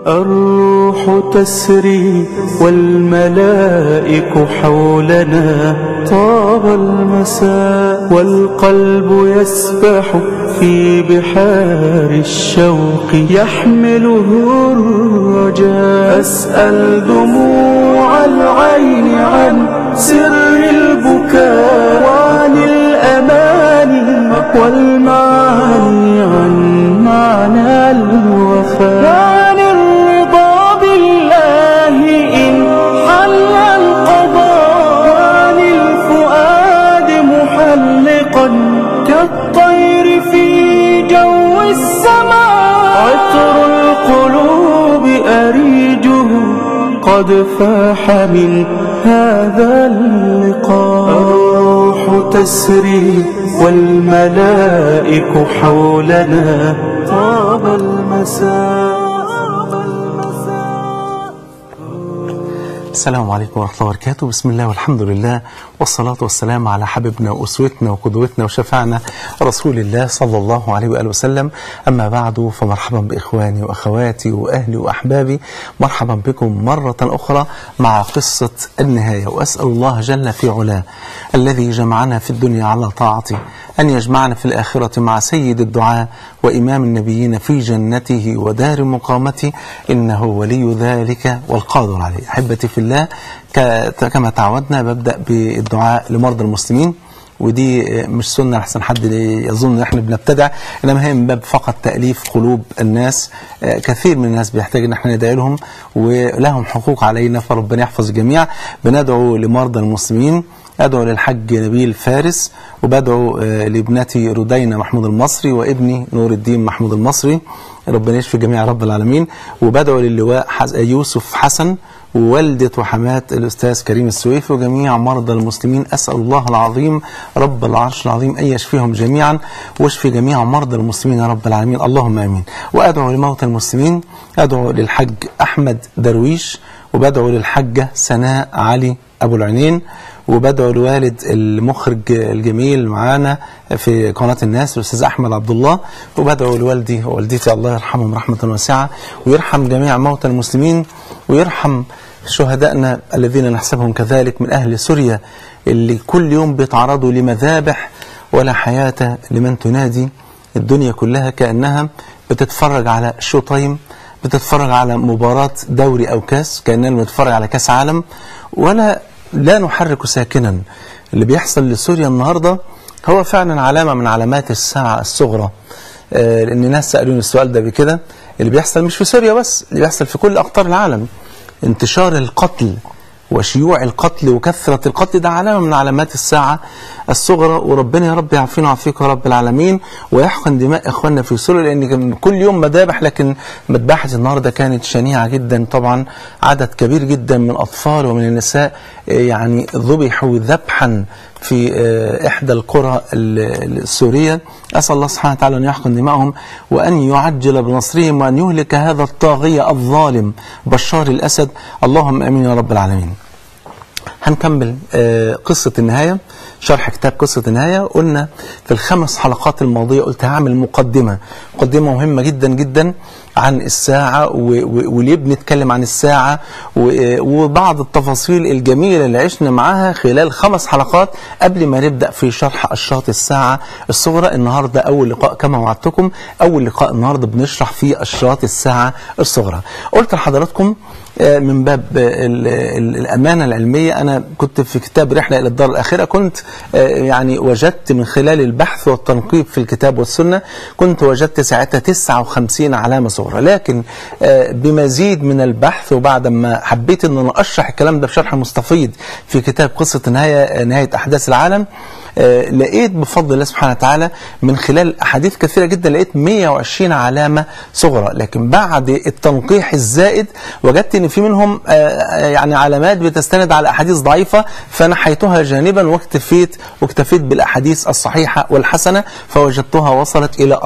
الروح تسري والملائك حولنا طاب المساء والقلب يسبح في بحار الشوق يحمله الرجاء أسأل دموع العين عن سر البكاء وعن الأماني والمعاني عن معنى الوفاء وعن الرضا بالله إن حل القضاء وعن الفؤاد محلقا كالطير في جو السماء عطر القلوب أريجه قد فاح من هذا اللقاء الروح تسري والملائك حولنا طاب المساء السلام عليكم ورحمة الله وبركاته بسم الله والحمد لله والصلاة والسلام على حبيبنا وأسوتنا وقدوتنا وشفعنا رسول الله صلى الله عليه وآله وسلم أما بعد فمرحبا بإخواني وأخواتي وأهلي وأحبابي مرحبا بكم مرة أخرى مع قصة النهاية وأسأل الله جل في علاه الذي جمعنا في الدنيا على طاعته أن يجمعنا في الآخرة مع سيد الدعاء وإمام النبيين في جنته ودار مقامته إنه ولي ذلك والقادر عليه أحبتي في الله كما تعودنا ببدأ بالدعاء لمرضى المسلمين ودي مش سنة أحسن حد يظن ان احنا بنبتدع انما هي من باب فقط تأليف قلوب الناس كثير من الناس بيحتاج ان احنا ندعي لهم ولهم حقوق علينا فربنا يحفظ الجميع بندعو لمرضى المسلمين أدعو للحج نبيل فارس وبدعو لابنتي ردينة محمود المصري وابني نور الدين محمود المصري ربنا يشفي جميع رب العالمين وبدعو للواء يوسف حسن ووالدة وحماة الأستاذ كريم السويفي وجميع مرضى المسلمين أسأل الله العظيم رب العرش العظيم أن يشفيهم جميعا واشفي جميع مرضى المسلمين يا رب العالمين اللهم آمين وأدعو لموتى المسلمين أدعو للحج أحمد درويش وبدعو للحجة سناء علي أبو العينين وبدعو لوالد المخرج الجميل معانا في قناة الناس الأستاذ أحمد عبد الله وبدعو لوالدي ووالدتي الله يرحمهم رحمة واسعة ويرحم جميع موتى المسلمين ويرحم شهدائنا الذين نحسبهم كذلك من أهل سوريا اللي كل يوم بيتعرضوا لمذابح ولا حياة لمن تنادي الدنيا كلها كأنها بتتفرج على شو تايم بتتفرج على مباراة دوري أو كاس كأننا بنتفرج على كاس عالم ولا لا نحرك ساكنا اللي بيحصل لسوريا النهاردة هو فعلا علامة من علامات الساعة الصغرى آه لأن ناس سألوني السؤال ده بكده اللي بيحصل مش في سوريا بس اللي بيحصل في كل أقطار العالم انتشار القتل وشيوع القتل وكثرة القتل ده علامة من علامات الساعة الصغرى وربنا يا رب يعافينا ويعافيك يا رب العالمين ويحقن دماء إخواننا في سوريا لأن كل يوم مذابح لكن مذبحة النهاردة كانت شنيعة جدا طبعا عدد كبير جدا من الأطفال ومن النساء يعني ذبحوا ذبحا في إحدى القرى السورية أسأل الله سبحانه وتعالى أن يحقن دماءهم وأن يعجل بنصرهم وأن يهلك هذا الطاغية الظالم بشار الأسد اللهم أمين يا رب العالمين هنكمل قصة النهاية شرح كتاب قصة النهاية قلنا في الخمس حلقات الماضية قلت هعمل مقدمة مقدمة مهمة جدا جدا عن الساعة وليه بنتكلم عن الساعة وبعض التفاصيل الجميلة اللي عشنا معاها خلال خمس حلقات قبل ما نبدأ في شرح أشراط الساعة الصغرى النهاردة أول لقاء كما وعدتكم أول لقاء النهاردة بنشرح فيه أشراط الساعة الصغرى قلت لحضراتكم من باب الأمانة العلمية أنا كنت في كتاب رحلة إلى الدار الآخرة كنت يعني وجدت من خلال البحث والتنقيب في الكتاب والسنة كنت وجدت ساعتها 59 علامة صغرى لكن بمزيد من البحث وبعد ما حبيت أن أنا أشرح الكلام ده بشرح مستفيض في كتاب قصة نهاية, نهاية أحداث العالم لقيت بفضل الله سبحانه وتعالى من خلال أحاديث كثيرة جدا لقيت 120 علامة صغرى لكن بعد التنقيح الزائد وجدت ان في منهم يعني علامات بتستند على أحاديث ضعيفة فنحيتها جانبا واكتفيت واكتفيت بالأحاديث الصحيحة والحسنة فوجدتها وصلت إلى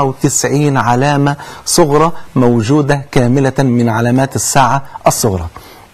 94 علامة صغرى موجودة كاملة من علامات الساعة الصغرى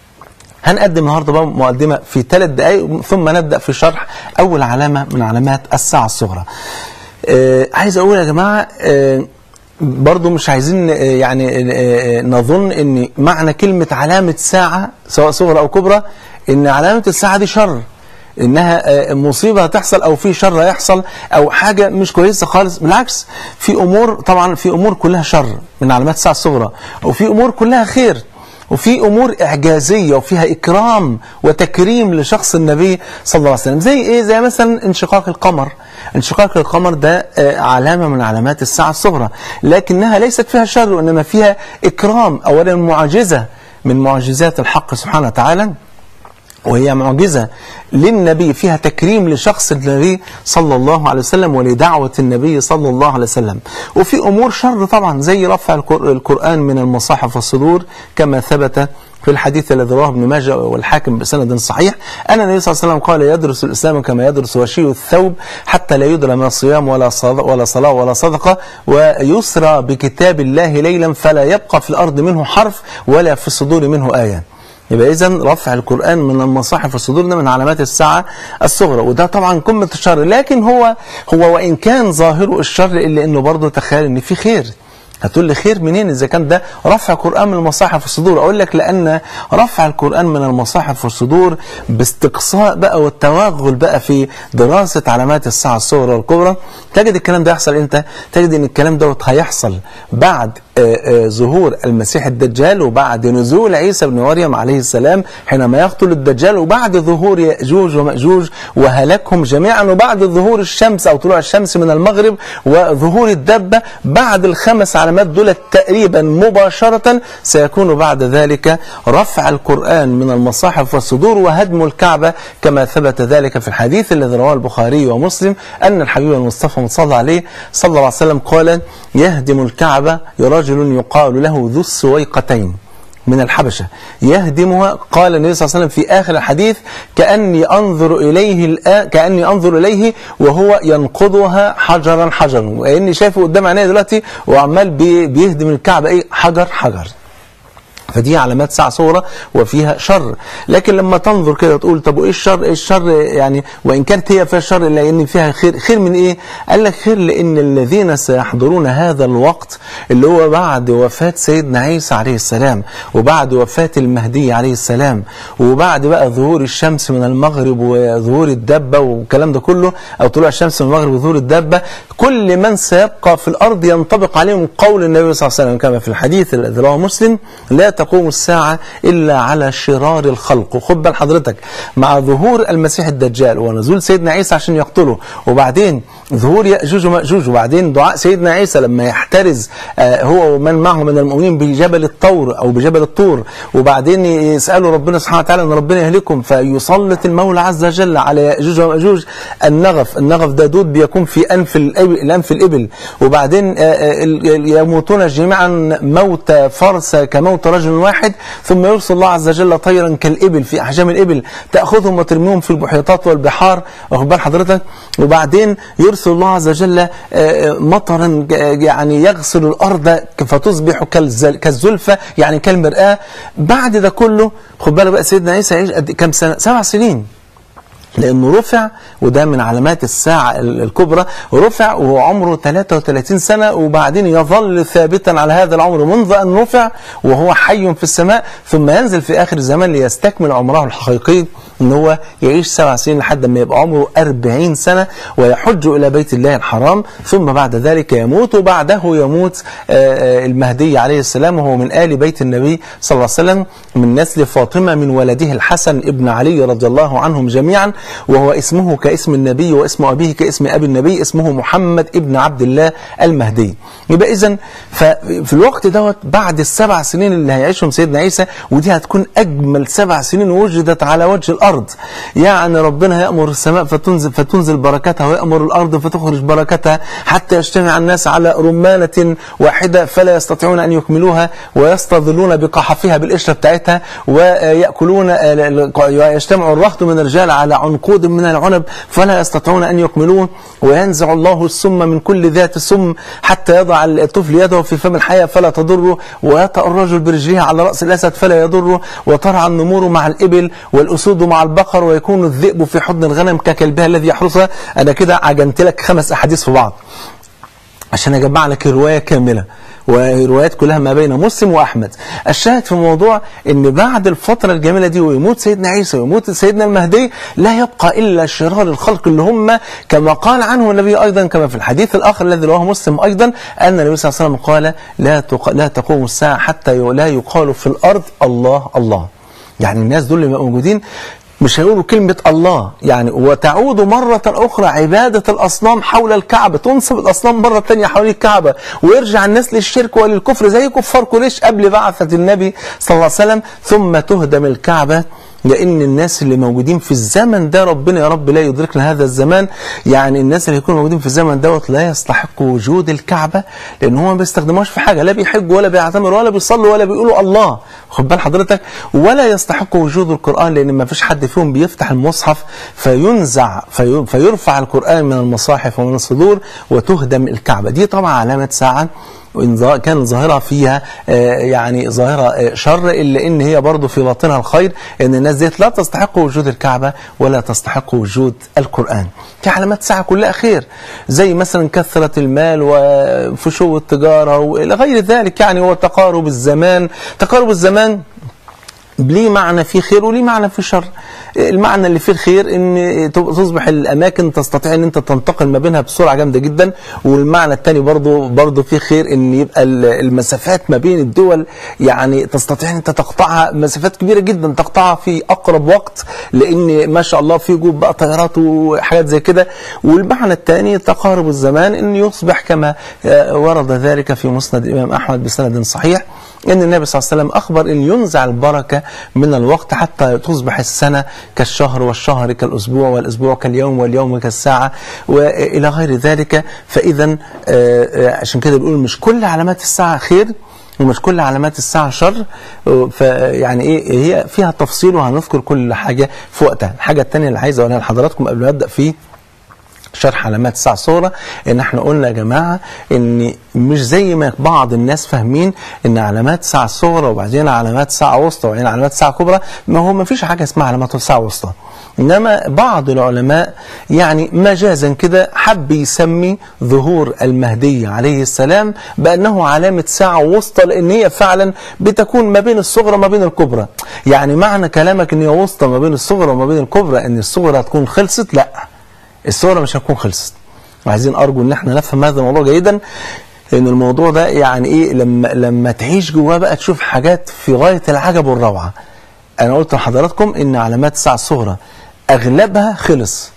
هنقدم النهارده بقى مقدمه في ثلاث دقائق ثم نبدا في شرح اول علامه من علامات الساعه الصغرى. آه عايز اقول يا جماعه آه برضو مش عايزين آه، يعني آه، آه، نظن ان معنى كلمة علامة ساعة سواء صغرى او كبرى ان علامة الساعة دي شر انها آه، مصيبة هتحصل او في شر هيحصل او حاجة مش كويسة خالص بالعكس في امور طبعا في امور كلها شر من علامات الساعة الصغرى وفي امور كلها خير وفي امور اعجازيه وفيها اكرام وتكريم لشخص النبي صلى الله عليه وسلم زي ايه زي مثلا انشقاق القمر انشقاق القمر ده آه، علامه من علامات الساعه الصغرى لكنها ليست فيها شر وانما فيها اكرام اولا معجزه من معجزات الحق سبحانه وتعالى وهي معجزة للنبي فيها تكريم لشخص النبي صلى الله عليه وسلم ولدعوة النبي صلى الله عليه وسلم وفي أمور شر طبعا زي رفع القر- القرآن من المصاحف والصدور كما ثبت في الحديث الذي رواه ابن ماجه والحاكم بسند صحيح أن النبي صلى الله عليه وسلم قال يدرس الإسلام كما يدرس وشي الثوب حتى لا يدرى من صيام ولا صلاة ولا صلاة ولا صدقة ويسرى بكتاب الله ليلا فلا يبقى في الأرض منه حرف ولا في الصدور منه آية يبقى اذا رفع القرآن من المصاحف والصدور ده من علامات الساعة الصغرى وده طبعا قمة الشر لكن هو هو وإن كان ظاهره الشر إلا إنه برضه تخيل إن في خير هتقول لي خير منين إذا كان ده رفع قرآن من المصاحف والصدور أقول لك لأن رفع القرآن من المصاحف والصدور باستقصاء بقى والتوغل بقى في دراسة علامات الساعة الصغرى والكبرى تجد الكلام ده يحصل إمتى؟ تجد إن الكلام دوت هيحصل بعد آه، آه، ظهور المسيح الدجال وبعد نزول عيسى بن مريم عليه السلام حينما يقتل الدجال وبعد ظهور يأجوج ومأجوج وهلاكهم جميعا وبعد ظهور الشمس أو طلوع الشمس من المغرب وظهور الدبة بعد الخمس علامات دول تقريبا مباشرة سيكون بعد ذلك رفع القرآن من المصاحف والصدور وهدم الكعبة كما ثبت ذلك في الحديث الذي رواه البخاري ومسلم أن الحبيب المصطفى صلى عليه صلى الله عليه وسلم قال يهدم الكعبة رجل يقال له ذو السويقتين من الحبشة يهدمها قال النبي صلى الله عليه وسلم في آخر الحديث كأني أنظر إليه الآن كأني أنظر إليه وهو ينقضها حجرا حجرا وإني شايفه قدام عيني دلوقتي وعمال بي- بيهدم الكعبة إيه حجر حجر فدي علامات ساعة صغرى وفيها شر لكن لما تنظر كده تقول طب وايه الشر ايه الشر يعني وان كانت هي فيها شر الا ان فيها خير خير من ايه قال لك خير لان الذين سيحضرون هذا الوقت اللي هو بعد وفاة سيدنا عيسى عليه السلام وبعد وفاة المهدي عليه السلام وبعد بقى ظهور الشمس من المغرب وظهور الدبة والكلام ده كله او طلوع الشمس من المغرب وظهور الدبة كل من سيبقى في الارض ينطبق عليهم قول النبي صلى الله عليه وسلم كما في الحديث الذي رواه مسلم لا تقوم الساعة إلا على شرار الخلق وخد بال حضرتك مع ظهور المسيح الدجال ونزول سيدنا عيسى عشان يقتله وبعدين ظهور يأجوج ومأجوج وبعدين دعاء سيدنا عيسى لما يحترز آه، هو ومن معه من المؤمنين بجبل الطور أو بجبل الطور وبعدين يسألوا ربنا سبحانه وتعالى أن ربنا يهلكهم فيسلط المولى عز وجل على يأجوج ومأجوج النغف النغف ده دود بيكون في أنف الإبل الأنف الإبل وبعدين آه، آه، ال- ال- يموتون جميعا موت فرس كموت رجل واحد ثم يرسل الله عز وجل طيرا كالإبل في أحجام الإبل تأخذهم وترميهم في البحيرات والبحار واخد بال حضرتك وبعدين يرسل الله عز وجل آه، آه، مطرا ج- يعني يغسل الأرض فتصبح كالزل- كالزلفة يعني كالمرآة بعد ده كله خد بالك بقى سيدنا عيسى يعيش قد كام سنة سبع سنين لانه رفع وده من علامات الساعه ال- الكبرى رفع وهو عمره 33 سنه وبعدين يظل ثابتا على هذا العمر منذ ان رفع وهو حي في السماء ثم ينزل في اخر الزمان ليستكمل عمره الحقيقي ان هو يعيش سبع سنين لحد ما يبقى عمره 40 سنه ويحج الى بيت الله الحرام ثم بعد ذلك يموت وبعده يموت آه، آه، المهدي عليه السلام وهو من ال بيت النبي صلى الله عليه وسلم من نسل فاطمه من ولده الحسن ابن علي رضي الله عنهم جميعا وهو اسمه كاسم النبي واسم أبيه كاسم أبي النبي اسمه محمد ابن عبد الله المهدي يبقى إذا ففي الوقت دوت بعد السبع سنين اللي هيعيشهم سيدنا عيسى ودي هتكون أجمل سبع سنين وجدت على وجه الأرض يعني ربنا يأمر السماء فتنزل, فتنزل بركتها ويأمر الأرض فتخرج بركتها حتى يجتمع الناس على رمانة واحدة فلا يستطيعون أن يكملوها ويستظلون بقحفها بالقشرة بتاعتها ويأكلون ويجتمع الرهط من الرجال على عنقود من العنب فلا يستطيعون أن يكملوه وينزع الله السم من كل ذات سم حتى يضع الطفل يده في فم الحياة فلا تضره ويطأ الرجل برجلها على رأس الأسد فلا يضره وترعى النمور مع الإبل والأسود مع البقر ويكون الذئب في حضن الغنم ككلبها الذي يحرسها أنا كده عجنت لك خمس أحاديث في بعض عشان اجمع لك الروايه كامله والروايات كلها ما بين مسلم واحمد الشاهد في الموضوع ان بعد الفتره الجميله دي ويموت سيدنا عيسى ويموت سيدنا المهدي لا يبقى الا شرار الخلق اللي هم كما قال عنه النبي ايضا كما في الحديث الاخر الذي رواه مسلم ايضا ان النبي صلى الله عليه وسلم قال لا تق... لا تقوم الساعه حتى لا يقال في الارض الله الله يعني الناس دول اللي موجودين مش هيقولوا كلمة الله يعني وتعود مرة أخرى عبادة الأصنام حول الكعبة تنصب الأصنام مرة تانية حول الكعبة ويرجع الناس للشرك وللكفر زي كفار قريش قبل بعثة النبي صلى الله عليه وسلم ثم تهدم الكعبة لان الناس اللي موجودين في الزمن ده ربنا يا رب لا يدركنا هذا الزمان يعني الناس اللي يكونوا موجودين في الزمن دوت لا يستحقوا وجود الكعبه لان هم ما بيستخدموهاش في حاجه لا بيحجوا ولا بيعتمروا ولا بيصلوا ولا بيقولوا الله خد بال حضرتك ولا يستحقوا وجود القران لان ما فيش حد فيهم بيفتح المصحف فينزع في فيرفع القران من المصاحف ومن الصدور وتهدم الكعبه دي طبعا علامه ساعه وإن كان ظاهرة فيها يعني ظاهرة شر إلا إن هي برضه في باطنها الخير إن الناس ديت لا تستحق وجود الكعبة ولا تستحق وجود القرآن في علامات ساعة كلها خير زي مثلا كثرة المال وفشو التجارة وإلى غير ذلك يعني هو تقارب الزمان تقارب الزمان ليه معنى فيه خير وليه معنى فيه شر المعنى اللي فيه الخير ان تصبح الاماكن تستطيع ان انت تنتقل ما بينها بسرعه جامده جدا والمعنى الثاني برضه برضه فيه خير ان يبقى المسافات ما بين الدول يعني تستطيع ان انت تقطعها مسافات كبيره جدا تقطعها في اقرب وقت لان ما شاء الله في وجود بقى طيارات وحاجات زي كده والمعنى الثاني تقارب الزمان ان يصبح كما ورد ذلك في مسند الامام احمد بسند صحيح ان النبي صلى الله عليه وسلم اخبر ان ينزع البركه من الوقت حتى تصبح السنه كالشهر والشهر كالاسبوع والاسبوع كاليوم واليوم كالساعه والى غير ذلك فاذا عشان كده بنقول مش كل علامات الساعه خير ومش كل علامات الساعة شر فيعني ايه هي فيها تفصيل وهنذكر كل حاجة في وقتها الحاجة الثانية اللي عايز اقولها لحضراتكم قبل ما ابدا فيه شرح علامات الساعة الصغرى ان احنا قلنا يا جماعة ان مش زي ما بعض الناس فاهمين ان علامات الساعة الصغرى وبعدين علامات الساعة وسطى وبعدين علامات الساعة كبرى ما هو ما فيش حاجة اسمها علامات الساعة وسطى انما بعض العلماء يعني مجازا كده حب يسمي ظهور المهدي عليه السلام بانه علامه ساعه وسطى لان هي فعلا بتكون ما بين الصغرى وما بين الكبرى يعني معنى كلامك ان هي وسطى ما بين الصغرى وما بين الكبرى ان الصغرى هتكون خلصت لا الصورة مش هتكون خلصت وعايزين أرجو إن احنا نفهم هذا الموضوع جيدا لأن الموضوع ده يعني إيه لما لما تعيش جواه بقى تشوف حاجات في غاية العجب والروعة أنا قلت لحضراتكم إن علامات الساعة الصغرى أغلبها خلص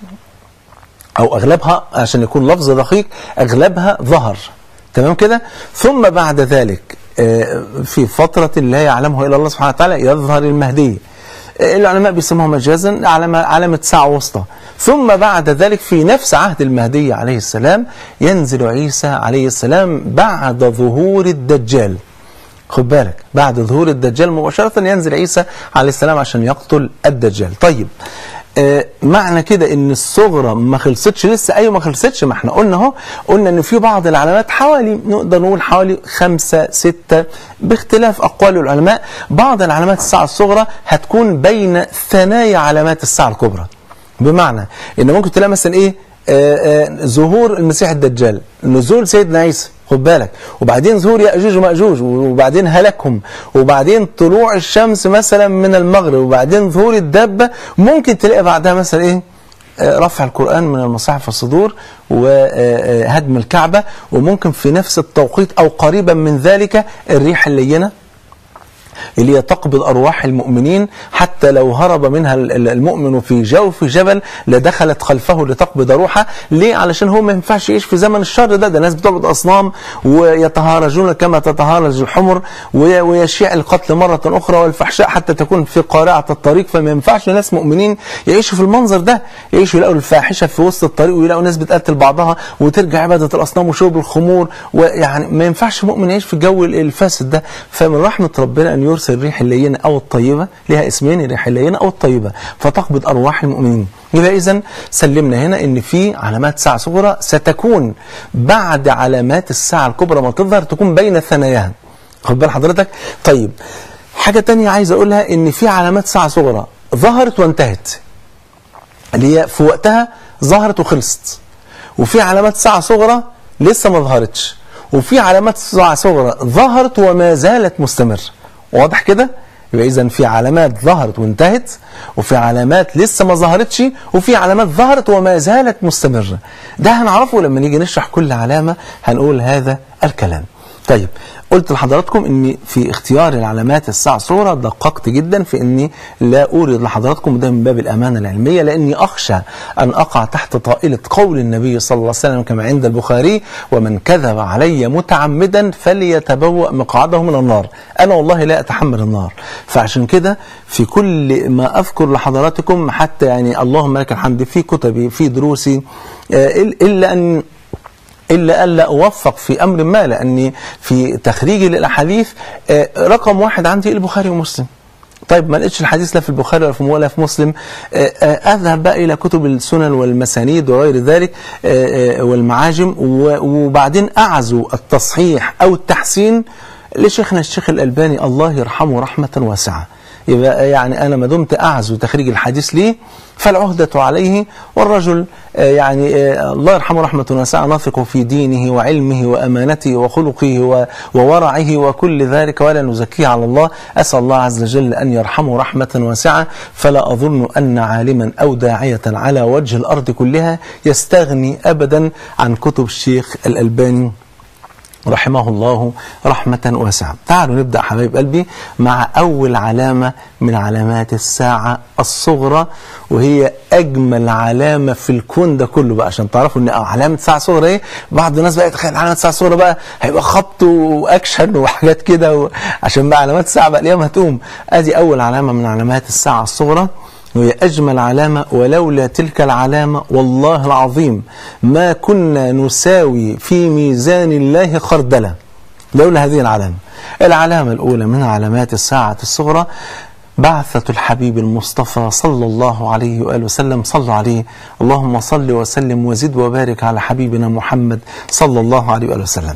أو أغلبها عشان يكون لفظ دقيق أغلبها ظهر تمام كده ثم بعد ذلك في فترة لا يعلمها إلا الله سبحانه وتعالى يظهر المهدي العلماء بيسموها مجازا علامة, علامة ساعة وسطى ثم بعد ذلك في نفس عهد المهدي عليه السلام ينزل عيسى عليه السلام بعد ظهور الدجال خد بالك بعد ظهور الدجال مباشرة ينزل عيسى عليه السلام عشان يقتل الدجال طيب آه معنى كده ان الصغرى ما خلصتش لسه ايوه ما خلصتش ما احنا قلنا اهو قلنا ان في بعض العلامات حوالي نقدر نقول حوالي خمسة ستة باختلاف اقوال العلماء بعض العلامات الساعة الصغرى هتكون بين ثنايا علامات الساعة الكبرى بمعنى ان ممكن تلاقي مثلا ايه آه آه ظهور المسيح الدجال نزول سيدنا عيسى خد بالك وبعدين ظهور ياجوج وماجوج وبعدين هلكهم وبعدين طلوع الشمس مثلا من المغرب وبعدين ظهور الدابه ممكن تلاقي بعدها مثلا ايه رفع القرآن من المصاحف والصدور وهدم الكعبة وممكن في نفس التوقيت أو قريبا من ذلك الريح اللينة اللي هي تقبض أرواح المؤمنين حتى لو هرب منها المؤمن في جوف جبل لدخلت خلفه لتقبض روحه ليه علشان هو ما ينفعش يعيش في زمن الشر ده ده ناس بتعبد أصنام ويتهارجون كما تتهارج الحمر ويشيع القتل مرة أخرى والفحشاء حتى تكون في قارعة الطريق فما ينفعش ناس مؤمنين يعيشوا في المنظر ده يعيشوا يلاقوا الفاحشة في وسط الطريق ويلاقوا ناس بتقتل بعضها وترجع عبادة الأصنام وشرب الخمور ويعني ما ينفعش مؤمن يعيش في الجو الفاسد ده فمن رحمة ربنا أن يرسل الريح اللينة أو الطيبة لها اسمين الريح اللينة أو الطيبة فتقبض أرواح المؤمنين يبقى إذا سلمنا هنا إن في علامات ساعة صغرى ستكون بعد علامات الساعة الكبرى ما تظهر تكون بين ثناياها خد بال حضرتك طيب حاجة تانية عايز أقولها إن في علامات ساعة صغرى ظهرت وانتهت اللي هي في وقتها ظهرت وخلصت وفي علامات ساعة صغرى لسه ما ظهرتش وفي علامات ساعة صغرى ظهرت وما زالت مستمرة واضح كده يبقى اذا في علامات ظهرت وانتهت وفي علامات لسه ما ظهرتش وفي علامات ظهرت وما زالت مستمرة ده هنعرفه لما نيجي نشرح كل علامة هنقول هذا الكلام طيب قلت لحضراتكم اني في اختيار العلامات الساعة صورة دققت جدا في اني لا اورد لحضراتكم ده من باب الامانة العلمية لاني اخشى ان اقع تحت طائلة قول النبي صلى الله عليه وسلم كما عند البخاري ومن كذب علي متعمدا فليتبوأ مقعده من النار انا والله لا اتحمل النار فعشان كده في كل ما اذكر لحضراتكم حتى يعني اللهم لك الحمد في كتبي في دروسي آه، الا ان إلا ألا أوفق في أمر ما لأني في تخريجي للأحاديث آه، رقم واحد عندي البخاري ومسلم طيب ما لقيتش الحديث لا في البخاري ولا في ولا في مسلم آه، آه، اذهب بقى الى كتب السنن والمسانيد وغير ذلك آه، آه، والمعاجم و- وبعدين اعزو التصحيح او التحسين لشيخنا الشيخ الالباني الله يرحمه رحمه واسعه يبقى يعني انا ما دمت اعزو تخريج الحديث ليه فالعهدة عليه والرجل آه، يعني آه، الله يرحمه رحمة واسعة نثق في دينه وعلمه وأمانته وخلقه و- وورعه وكل ذلك ولا نزكيه على الله أسأل الله عز وجل أن يرحمه رحمة واسعة فلا أظن أن عالما أو داعية على وجه الأرض كلها يستغني أبدا عن كتب الشيخ الألباني رحمه الله رحمة واسعة تعالوا نبدأ حبايب قلبي مع أول علامة من علامات الساعة الصغرى وهي أجمل علامة في الكون ده كله بقى عشان تعرفوا إن علامة الساعة الصغرى إيه بعض الناس بقى يتخيل علامة الساعة الصغرى بقى هيبقى خبط وأكشن وحاجات كده و- عشان بقى علامات الساعة بقى اليوم هتقوم أدي أول علامة من علامات الساعة الصغرى وهي أجمل علامة ولولا تلك العلامة والله العظيم ما كنا نساوي في ميزان الله خردلة لولا هذه العلامة العلامة الأولى من علامات الساعة الصغرى بعثة الحبيب المصطفى صلى الله عليه وآله وسلم صلوا عليه اللهم صل وسلم وزد وبارك على حبيبنا محمد صلى الله عليه وآله وسلم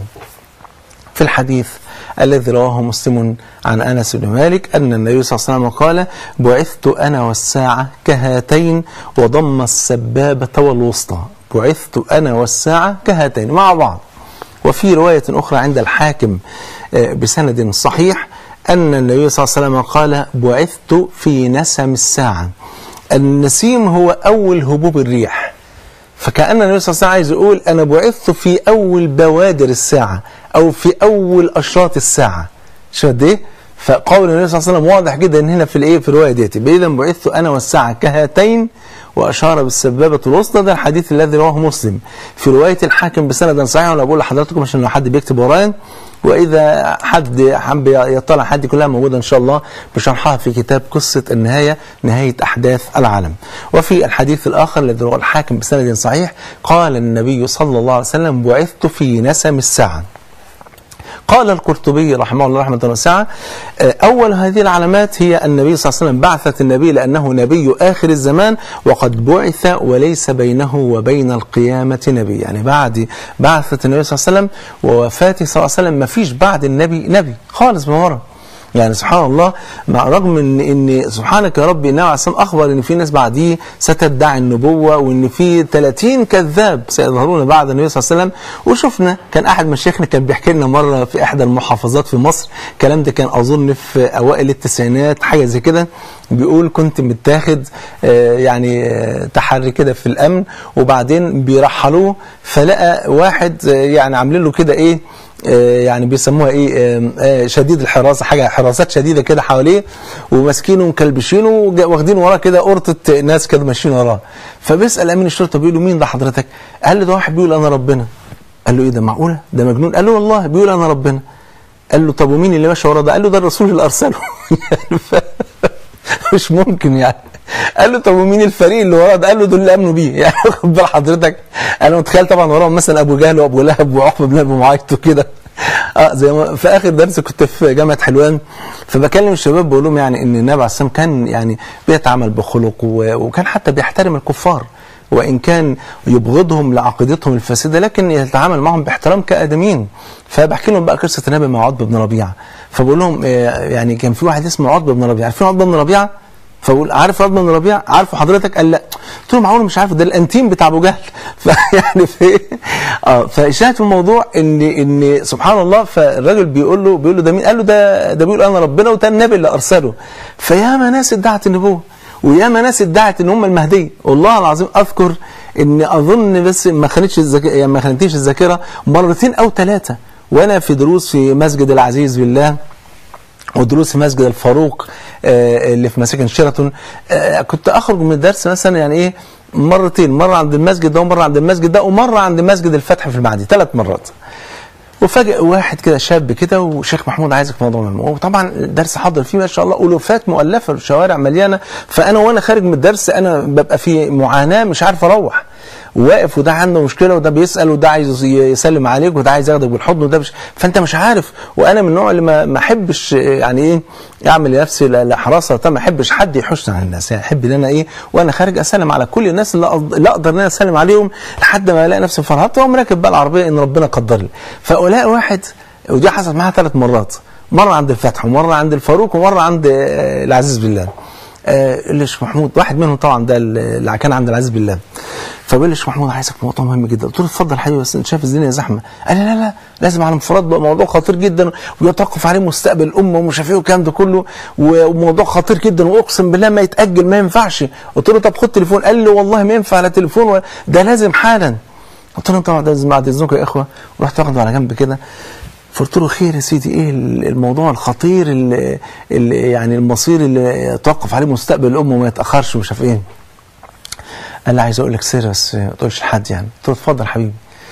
في الحديث الذي رواه مسلم عن انس بن مالك ان النبي صلى الله عليه وسلم قال: بعثت انا والساعه كهاتين وضم السبابه والوسطى. بعثت انا والساعه كهاتين مع بعض. وفي روايه اخرى عند الحاكم آه، بسند صحيح ان النبي صلى الله عليه وسلم قال: بعثت في نسم الساعه. النسيم هو اول هبوب الريح. فكأن النبي صلى الله عليه وسلم عايز يقول أنا بعثت في أول بوادر الساعة أو في أول أشراط الساعة شو قد إيه؟ فقول النبي صلى الله عليه وسلم واضح جدا إن هنا في الإيه في الرواية ديت إذا بعثت أنا والساعة كهاتين وأشار بالسبابة الوسطى ده الحديث الذي رواه مسلم في رواية الحاكم بسند صحيح وأنا بقول لحضراتكم عشان لو حد بيكتب ورايا واذا حد حب يطلع حد كلها موجوده ان شاء الله بشرحها في كتاب قصه النهايه نهايه احداث العالم. وفي الحديث الاخر الذي رواه الحاكم بسند صحيح قال النبي صلى الله عليه وسلم بعثت في نسم الساعه. قال القرطبي رحمه الله رحمه واسعه آه، اول هذه العلامات هي النبي صلى الله عليه وسلم بعثت النبي لانه نبي اخر الزمان وقد بعث وليس بينه وبين القيامه نبي يعني بعد بعثه النبي صلى الله عليه وسلم ووفاته صلى الله عليه وسلم ما فيش بعد النبي نبي خالص من ورا يعني سبحان الله مع رغم ان ان سبحانك يا رب النبي عليه الصلاه والسلام اخبر ان في ناس بعديه ستدعي النبوه وان في 30 كذاب سيظهرون بعد النبي صلى الله عليه وسلم وشفنا كان احد مشايخنا كان بيحكي لنا مره في احدى المحافظات في مصر الكلام ده كان اظن في اوائل التسعينات حاجه زي كده بيقول كنت متاخد آه، يعني آه، تحري كده في الامن وبعدين بيرحلوه فلقى واحد آه، يعني عاملين له كده ايه آه، يعني بيسموها ايه آم، آه، شديد الحراسه حاجه حراسات شديده كده حواليه وماسكينه ومكلبشينه وجا- واخدين وراه كده قرطه ناس كده ماشيين وراه فبيسال امين الشرطه بيقول له مين ده حضرتك؟ قال له ده واحد بيقول انا ربنا قال له ايه ده معقوله؟ ده مجنون قال له والله بيقول انا ربنا قال له طب ومين اللي ماشي وراه ده؟ قال له ده الرسول اللي ارسله يعني ف... مش ممكن يعني قال له طب ومين الفريق اللي وراه ده؟ قال له دول اللي امنوا بيه يعني خد بال حضرتك انا متخيل طبعا وراهم مثلا ابو جهل وابو لهب وعقبه بن ابي معيط وكده اه زي ما في اخر درس كنت في جامعه حلوان فبكلم الشباب بقول لهم يعني ان النبي عليه الصلاه والسلام كان يعني بيتعامل بخلق و- وكان حتى بيحترم الكفار وان كان يبغضهم لعقيدتهم الفاسده لكن يتعامل معهم باحترام كادمين فبحكي لهم بقى قصه النبي مع عتبه بن ربيعه فبقول لهم آه، يعني كان في واحد اسمه عتبه بن ربيعه عارفين عتبه بن ربيعه فبقول عارف رد بن ربيع عارفه حضرتك قال لا قلت له معقول مش عارف ده الانتيم بتاع ابو جهل فيعني في اه فشاهد في الموضوع ان ان سبحان الله فالراجل بيقول له بيقول له ده مين قال له ده ده بيقول انا ربنا وده النبي اللي ارسله فياما ناس ادعت النبوه وياما ناس ادعت ان هم المهدي والله العظيم اذكر ان اظن بس ما خانتش الذاكره يعني ما خانتنيش الذاكره مرتين او ثلاثه وانا في دروس في مسجد العزيز بالله ودروس في مسجد الفاروق آه، اللي في مساكن شيراتون آه، كنت اخرج من الدرس مثلا يعني ايه مرتين مره عند المسجد ده ومره عند المسجد ده ومره عند مسجد الفتح في المعدي ثلاث مرات وفجأة واحد كده شاب كده وشيخ محمود عايزك في موضوع مهم وطبعا الدرس حاضر فيه ما شاء الله ألوفات مؤلفة الشوارع مليانة فأنا وأنا خارج من الدرس أنا ببقى في معاناة مش عارف أروح واقف وده عنده مشكله وده بيسال وده عايز يسلم عليك وده عايز ياخدك بالحضن وده مش فانت مش عارف وانا من النوع اللي ما ما احبش يعني ايه اعمل لنفسي ل- لحراسه ما احبش حد يحوشني عن الناس يعني احب ان انا ايه وانا خارج اسلم على كل الناس اللي أقد- اللي اقدر ان انا اسلم عليهم لحد ما الاقي نفسي فرحت واقوم راكب بقى العربيه ان ربنا قدر لي فالاقي واحد ودي حصلت معاها ثلاث مرات مره عند الفتح ومره عند الفاروق ومره عند آه، العزيز بالله آه، اللي الشيخ محمود واحد منهم طبعا ده اللي كان عند العزيز بالله فبيقول لي الشيخ محمود عايزك في موضوع مهم جدا قلت له اتفضل حبيبي بس انت شايف الدنيا زحمه قال لي لا لا لازم على انفراد بقى موضوع خطير جدا ويتوقف عليه مستقبل الامه ومش عارف ايه والكلام ده كله و- وموضوع خطير جدا واقسم بالله ما يتاجل ما ينفعش قلت له طب خد تليفون قال لي والله ما ينفع على تليفون ولا- ده لازم حالا قلت له طبعا ده لازم بعد اذنكم يا اخوه ورحت واخده على جنب كده فقلت له خير يا سيدي ايه الموضوع الخطير اللي, اللي يعني المصير اللي يتوقف عليه مستقبل الامه وما يتاخرش ومش عارف ايه قال لي عايز اقول لك سر بس ما تقولش لحد يعني قلت له اتفضل حبيبي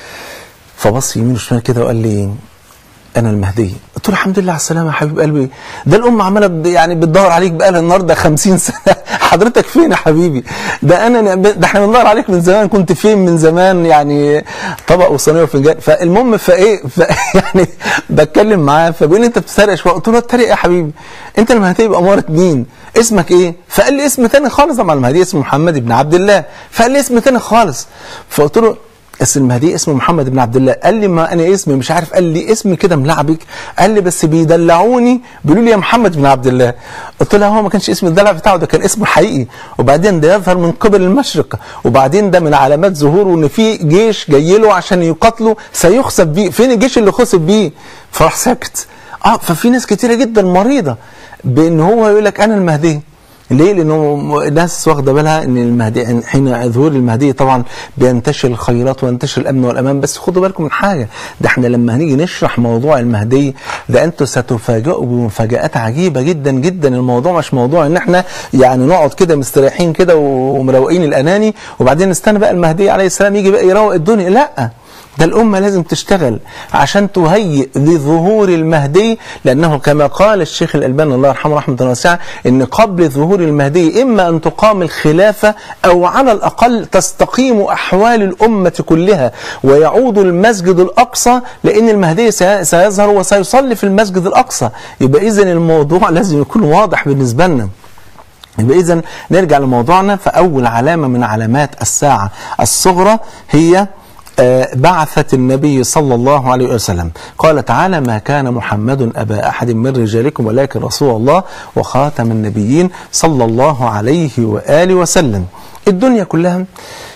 فبص يمين وشمال كده وقال لي انا المهدي قلت له الحمد لله على السلامه يا حبيب قلبي ده الامه عماله ب- يعني بتدور عليك بقالها النهارده 50 سنه حضرتك فين يا حبيبي ده انا ده احنا بندور عليك من زمان كنت فين من زمان يعني طبق وصينيه وفنجان فالمهم فايه ف يعني بتكلم معاه فبيقول لي انت بتسرق شويه قلت له اتريق يا حبيبي انت المهدي يبقى اماره مين اسمك ايه فقال لي اسم تاني خالص طبعا المهدي اسمه محمد بن عبد الله فقال لي اسم تاني خالص فقلت له اسم المهدي اسمه محمد بن عبد الله قال لي ما انا اسمي مش عارف قال لي اسمي كده ملعبك قال لي بس بيدلعوني بيقولوا لي يا محمد بن عبد الله قلت له هو ما كانش اسم الدلع بتاعه ده كان اسمه حقيقي وبعدين ده يظهر من قبل المشرق وبعدين ده من علامات ظهوره ان في جيش جاي له عشان يقاتله سيخسف بيه فين الجيش اللي خسف بيه فراح ساكت اه ففي ناس كتيره جدا مريضه بان هو يقول لك انا المهدي ليه؟ لانه الناس واخده بالها ان المهدي حين ظهور المهدي طبعا بينتشر الخيرات وينتشر الامن والامان بس خدوا بالكم من حاجه ده احنا لما هنيجي نشرح موضوع المهدي ده انتوا ستفاجئوا بمفاجات عجيبه جدا جدا الموضوع مش موضوع ان احنا يعني نقعد كده مستريحين كده ومروقين الاناني وبعدين نستنى بقى المهدي عليه السلام يجي بقى يروق الدنيا لا ده الأمة لازم تشتغل عشان تهيئ لظهور المهدي لأنه كما قال الشيخ الألباني الله يرحمه رحمة واسعة إن قبل ظهور المهدي إما أن تقام الخلافة أو على الأقل تستقيم أحوال الأمة كلها ويعود المسجد الأقصى لأن المهدي سي- سيظهر وسيصلي في المسجد الأقصى يبقى إذن الموضوع لازم يكون واضح بالنسبة لنا يبقى إذا نرجع لموضوعنا فأول علامة من علامات الساعة الصغرى هي آه، بعثة النبي صلى الله عليه وسلم قال تعالى ما كان محمد أبا أحد من رجالكم ولكن رسول الله وخاتم النبيين صلى الله عليه وآله وسلم الدنيا كلها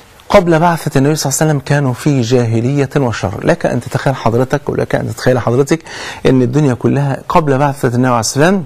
قبل بعثة النبي صلى الله عليه وسلم كانوا في جاهلية وشر لك أن تتخيل حضرتك ولك أن تتخيل حضرتك أن الدنيا كلها قبل بعثة النبي عليه السلام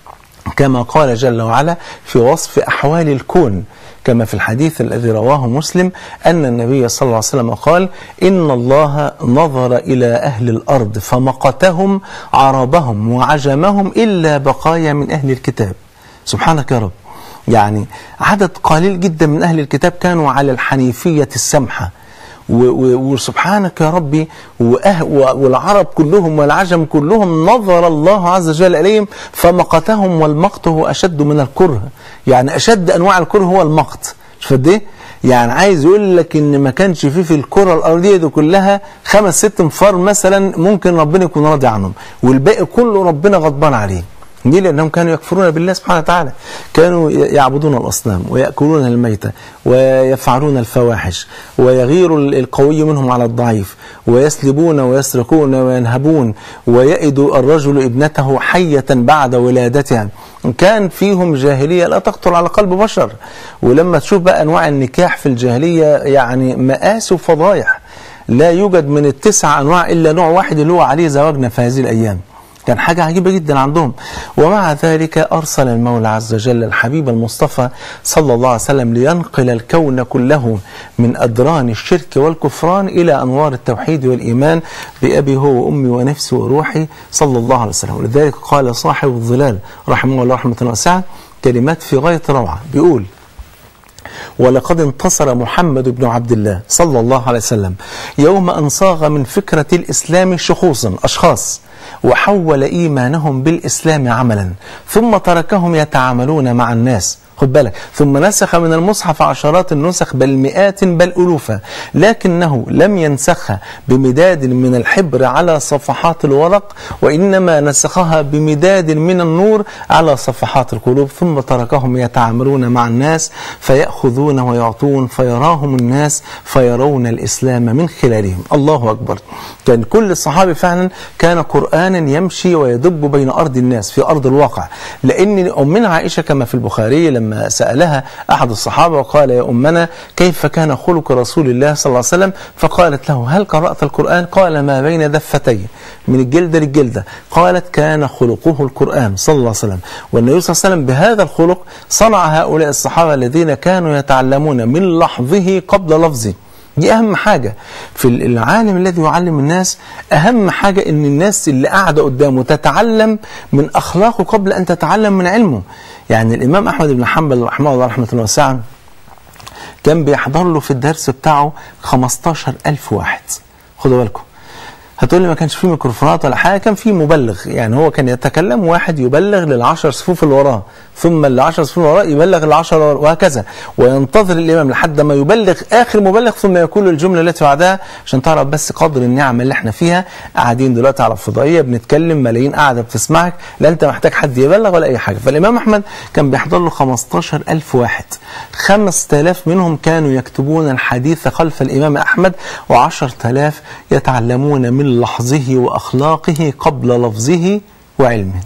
كما قال جل وعلا في وصف أحوال الكون كما في الحديث الذي رواه مسلم أن النبي صلى الله عليه وسلم قال إن الله نظر إلى أهل الأرض فمقتهم عربهم وعجمهم إلا بقايا من أهل الكتاب سبحانك يا رب يعني عدد قليل جدا من أهل الكتاب كانوا على الحنيفية السمحة و- و- وسبحانك يا ربي وأه و- والعرب كلهم والعجم كلهم نظر الله عز وجل إليهم فمقتهم والمقت هو أشد من الكره يعني أشد أنواع الكره هو المقت شوف قد إيه؟ يعني عايز يقول لك ان ما كانش فيه في الكره الارضيه دي كلها خمس ست انفار مثلا ممكن ربنا يكون راضي عنهم والباقي كله ربنا غضبان عليه ليه؟ لأنهم كانوا يكفرون بالله سبحانه وتعالى كانوا يعبدون الأصنام ويأكلون الميتة ويفعلون الفواحش ويغير القوي منهم على الضعيف ويسلبون ويسرقون وينهبون ويئد الرجل ابنته حية بعد ولادتها كان فيهم جاهلية لا تخطر على قلب بشر ولما تشوف بقى أنواع النكاح في الجاهلية يعني مآسي وفضايح لا يوجد من التسع أنواع إلا نوع واحد اللي هو عليه زواجنا في هذه الأيام كان حاجة عجيبة جدا عندهم ومع ذلك أرسل المولى عز وجل الحبيب المصطفى صلى الله عليه وسلم لينقل الكون كله من أدران الشرك والكفران إلى أنوار التوحيد والإيمان بأبي هو وأمي ونفسي وروحي صلى الله عليه وسلم ولذلك قال صاحب الظلال رحمه الله رحمة واسعة كلمات في غاية روعة بيقول ولقد انتصر محمد بن عبد الله صلى الله عليه وسلم يوم أن صاغ من فكرة الإسلام شخوصا أشخاص وحول إيمانهم بالإسلام عملا ثم تركهم يتعاملون مع الناس خد بالك ثم نسخ من المصحف عشرات النسخ بل مئات بل ألوفا لكنه لم ينسخها بمداد من الحبر على صفحات الورق وإنما نسخها بمداد من النور على صفحات القلوب ثم تركهم يتعاملون مع الناس فيأخذون ويعطون فيراهم الناس فيرون الإسلام من خلالهم الله أكبر كان كل الصحابة فعلا كان قرآنا يمشي ويدب بين أرض الناس في أرض الواقع لأن أمنا عائشة كما في البخاري لما سألها أحد الصحابة وقال يا أمنا كيف كان خلق رسول الله صلى الله عليه وسلم فقالت له هل قرأت القرآن قال ما بين دفتي من الجلدة للجلدة قالت كان خلقه القرآن صلى الله عليه وسلم والنبي صلى الله عليه وسلم بهذا الخلق صنع هؤلاء الصحابة الذين كانوا يتعلمون من لحظه قبل لفظه دي أهم حاجة في العالم الذي يعلم الناس أهم حاجة أن الناس اللي قاعدة قدامه تتعلم من أخلاقه قبل أن تتعلم من علمه يعني الإمام أحمد بن حنبل رحمه الله رحمة الله واسعة كان بيحضر له في الدرس بتاعه 15 ألف واحد خدوا بالكم هتقول لي ما كانش فيه ميكروفونات ولا حاجه كان فيه مبلغ يعني هو كان يتكلم واحد يبلغ للعشر صفوف اللي وراه ثم العشر صفوف اللي وراه يبلغ العشر وهكذا وينتظر الامام لحد ما يبلغ اخر مبلغ ثم يقول الجمله التي بعدها عشان تعرف بس قدر النعمه اللي احنا فيها قاعدين دلوقتي على الفضائيه بنتكلم ملايين قاعده بتسمعك لا انت محتاج حد يبلغ ولا اي حاجه فالامام احمد كان بيحضر له 15000 واحد 5000 منهم كانوا يكتبون الحديث خلف الامام احمد و10000 يتعلمون من لحظه وأخلاقه قبل لفظه وعلمه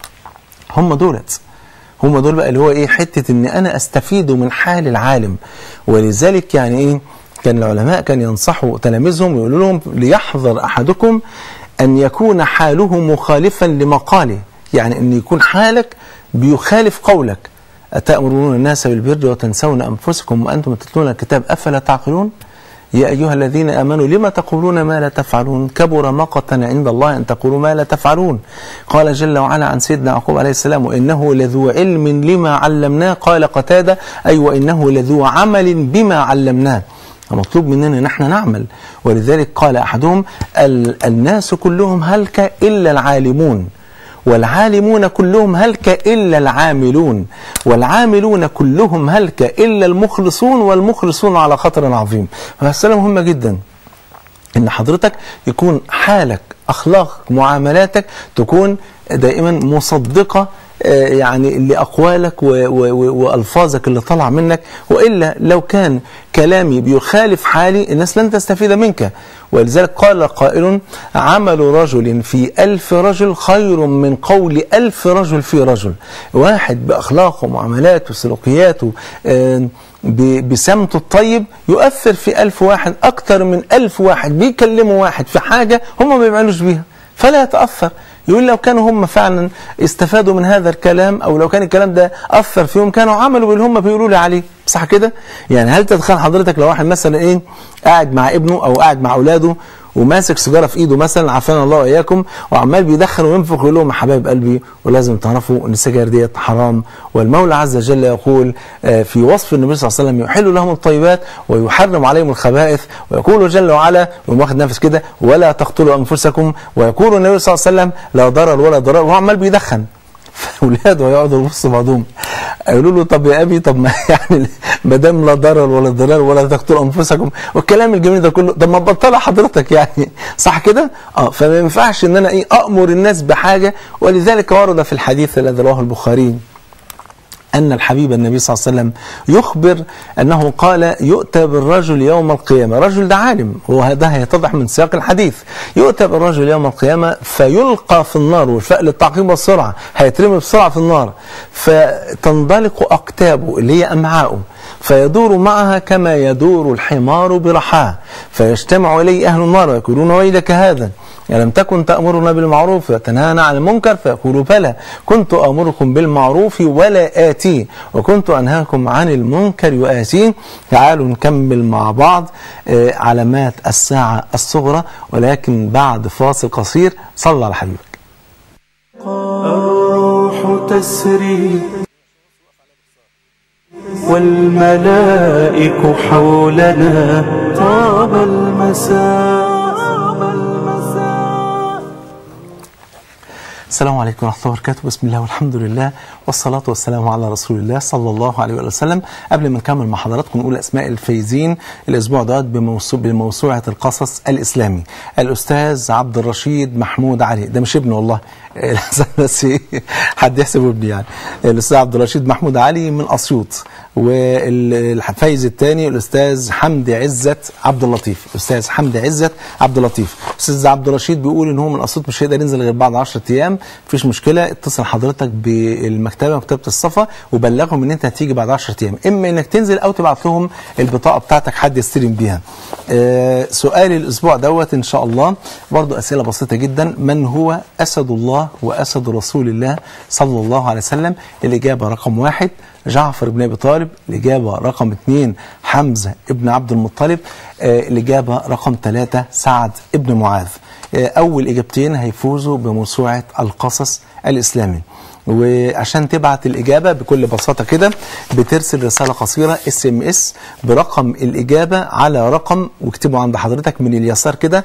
هم دولت هم دول بقى اللي هو ايه حتة ان انا استفيد من حال العالم ولذلك يعني ايه كان العلماء كان ينصحوا تلاميذهم ويقولوا لهم ليحذر احدكم ان يكون حاله مخالفا لمقاله يعني ان يكون حالك بيخالف قولك أتأمرون الناس بالبر وتنسون أنفسكم وأنتم تتلون الكتاب أفلا تعقلون يا أيها الذين آمنوا لما تقولون ما لا تفعلون كبر مقتا عند الله أن تقولوا ما لا تفعلون قال جل وعلا عن سيدنا يعقوب عليه السلام وإنه لذو علم لما علمناه قال قتادة أي وإنه لذو عمل بما علمناه مطلوب مننا نحن نعمل ولذلك قال أحدهم الناس كلهم هلك إلا العالمون والعالمون كلهم هلك إلا العاملون والعاملون كلهم هلك إلا المخلصون والمخلصون على خطر عظيم فالسلام مهمة جدا ان حضرتك يكون حالك اخلاقك معاملاتك تكون دائما مصدقه يعني لأقوالك وألفاظك اللي طلع منك وإلا لو كان كلامي بيخالف حالي الناس لن تستفيد منك ولذلك قال قائل عمل رجل في ألف رجل خير من قول ألف رجل في رجل واحد بأخلاقه ومعاملاته وسلوكياته بسمته الطيب يؤثر في ألف واحد أكتر من ألف واحد بيكلموا واحد في حاجة هم ما بيعملوش بيها فلا يتأثر يقول لو كانوا هم فعلا استفادوا من هذا الكلام او لو كان الكلام ده اثر فيهم كانوا عملوا باللي هم بيقولوا لي عليه صح كده يعني هل تتخيل حضرتك لو واحد مثلا ايه قاعد مع ابنه او قاعد مع اولاده وماسك سيجاره في ايده مثلا عافانا الله واياكم وعمال بيدخن وينفخ ويقول لهم يا حبايب قلبي ولازم تعرفوا ان السجاير ديت حرام والمولى عز وجل يقول في وصف النبي صلى الله عليه وسلم يحل لهم الطيبات ويحرم عليهم الخبائث ويقول جل وعلا ويقوم واخد نفس كده ولا تقتلوا انفسكم ويقول النبي صلى الله عليه وسلم لا ضرر ولا ضرار وهو عمال بيدخن فاولاده هيقعدوا يبصوا بعضهم يقولوا له طب يا ابي طب ما يعني ما دام لا ضرر ولا ضرار ولا تقتلوا انفسكم والكلام الجميل ده كله طب ما تبطلها حضرتك يعني صح كده؟ اه فما ينفعش ان انا ايه امر الناس بحاجه ولذلك ورد في الحديث الذي رواه البخاري أن الحبيب النبي صلى الله عليه وسلم يخبر أنه قال يؤتى بالرجل يوم القيامة رجل ده عالم وهذا هيتضح من سياق الحديث يؤتى بالرجل يوم القيامة فيلقى في النار والفأل التعقيب والسرعة هيترمي بسرعة في النار فتنضلق أقتابه اللي هي أمعاؤه فيدور معها كما يدور الحمار برحاه فيجتمع إليه أهل النار ويقولون ويلك هذا ألم تكن تأمرنا بالمعروف وتنهانا عن المنكر فيقول بلى كنت أمركم بالمعروف ولا آتيه وكنت أنهاكم عن المنكر وآتيه تعالوا نكمل مع بعض آه، علامات الساعة الصغرى ولكن بعد فاصل قصير صلى على حبيبك الروح تسري والملائك حولنا طاب المساء السلام عليكم ورحمة الله وبركاته بسم الله والحمد لله والصلاة والسلام على رسول الله صلى الله عليه وآله وسلم قبل ما نكمل مع حضراتكم نقول أسماء الفايزين الأسبوع دوت بموسو- بموسوعة القصص الإسلامي الأستاذ عبد الرشيد محمود علي ده مش ابنه والله بس حد يحسبه ابني يعني الأستاذ عبد الرشيد محمود علي من أسيوط والفايز الثاني الأستاذ حمدي عزت عبد اللطيف الأستاذ حمدي عزت عبد اللطيف الأستاذ عبد الرشيد بيقول إن هو من أسيوط مش هيقدر ينزل غير بعد 10 أيام مفيش مشكلة اتصل حضرتك بالمكتبة مكتبة الصفا وبلغهم إن أنت هتيجي بعد 10 أيام إما إنك تنزل أو تبعت لهم البطاقة بتاعتك حد يستلم بيها آه سؤال الأسبوع دوت إن شاء الله برضو أسئلة بسيطة جدا من هو أسد الله وأسد رسول الله صلى الله عليه وسلم الإجابة رقم واحد جعفر بن ابي طالب الاجابه رقم اثنين حمزه ابن عبد المطلب آه الاجابه رقم ثلاثه سعد ابن معاذ آه اول اجابتين هيفوزوا بموسوعه القصص الاسلامي وعشان تبعت الإجابة بكل بساطة كده بترسل رسالة قصيرة اس ام اس برقم الإجابة على رقم واكتبوا عند حضرتك من اليسار كده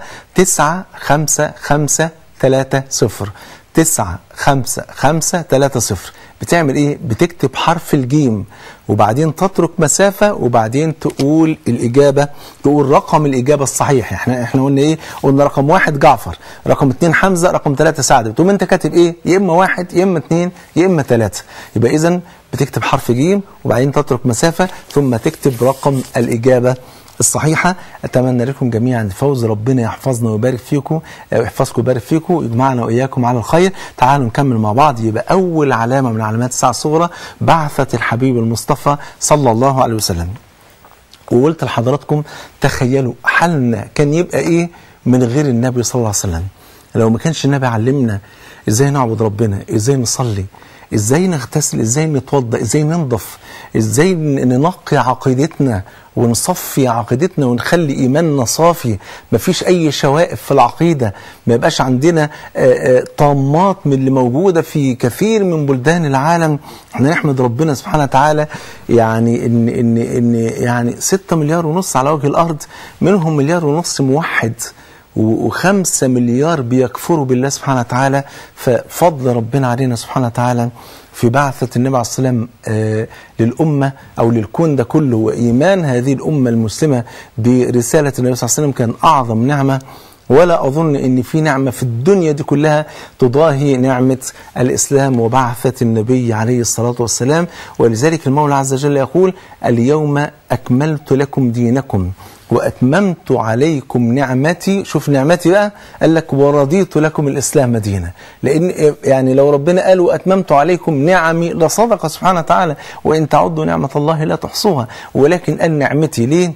95530 تسعة خمسة خمسة تلاتة صفر بتعمل ايه بتكتب حرف الجيم وبعدين تترك مسافة وبعدين تقول الإجابة تقول رقم الإجابة الصحيح احنا احنا قلنا ايه قلنا رقم واحد جعفر رقم اتنين حمزة رقم ثلاثة سعد بتقوم انت كاتب ايه يا اما واحد يا اما اتنين يا اما ثلاثة يبقى اذا بتكتب حرف جيم وبعدين تترك مسافة ثم تكتب رقم الإجابة الصحيحة أتمنى لكم جميعا الفوز ربنا يحفظنا ويبارك فيكم يحفظكم ويبارك فيكم ويجمعنا وإياكم على الخير تعالوا نكمل مع بعض يبقى أول علامة من علامات الساعة الصغرى بعثة الحبيب المصطفى صلى الله عليه وسلم وقلت لحضراتكم تخيلوا حالنا كان يبقى إيه من غير النبي صلى الله عليه وسلم لو ما كانش النبي علمنا إزاي نعبد ربنا إزاي نصلي ازاي نغتسل ازاي نتوضا ازاي ننضف ازاي ننقي عقيدتنا ونصفي عقيدتنا ونخلي ايماننا صافي مفيش اي شوائب في العقيده ما يبقاش عندنا آه، آه، طامات من اللي موجوده في كثير من بلدان العالم احنا نحمد ربنا سبحانه وتعالى يعني ان ان ان يعني 6 مليار ونص على وجه الارض منهم مليار ونص موحد و- وخمسة مليار بيكفروا بالله سبحانه وتعالى ففضل ربنا علينا سبحانه وتعالى في بعثة النبي عليه الصلاة والسلام آه، للأمة أو للكون ده كله وإيمان هذه الأمة المسلمة برسالة النبي صلى الله عليه وسلم كان أعظم نعمة ولا أظن أن في نعمة في الدنيا دي كلها تضاهي نعمة الإسلام وبعثة النبي عليه الصلاة والسلام ولذلك المولى عز وجل يقول اليوم أكملت لكم دينكم وأتممت عليكم نعمتي شوف نعمتي بقى قال لك ورضيت لكم الإسلام دينا لأن يعني لو ربنا قال وأتممت عليكم نعمي لصدق سبحانه وتعالى وإن تعدوا نعمة الله لا تحصوها ولكن قال نعمتي ليه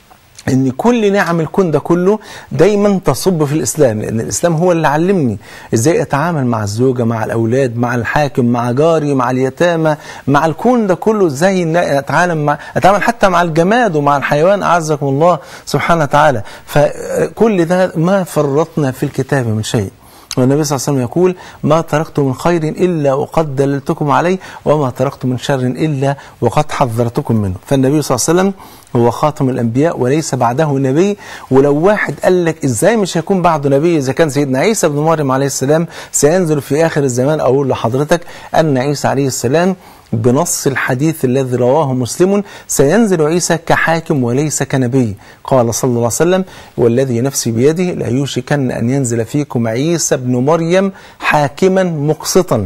ان كل نعم الكون ده كله دايما تصب في الاسلام لان الاسلام هو اللي علمني ازاي اتعامل مع الزوجه مع الاولاد مع الحاكم مع جاري مع اليتامى مع الكون ده كله ازاي إن اتعامل مع اتعامل حتى مع الجماد ومع الحيوان اعزكم الله سبحانه وتعالى فكل ده ما فرطنا في الكتاب من شيء والنبي صلى الله عليه وسلم يقول ما تركت من خير إلا وقد دللتكم عليه وما تركت من شر إلا وقد حذرتكم منه فالنبي صلى الله عليه وسلم هو خاتم الأنبياء وليس بعده نبي ولو واحد قال لك إزاي مش هيكون بعده نبي إذا كان سيدنا عيسى بن مريم عليه السلام سينزل في آخر الزمان أقول لحضرتك أن عيسى عليه السلام بنص الحديث الذي رواه مسلم سينزل عيسى كحاكم وليس كنبي قال صلى الله عليه وسلم والذي نفسي بيده لا يوشكن أن ينزل فيكم عيسى بن مريم حاكما مقسطا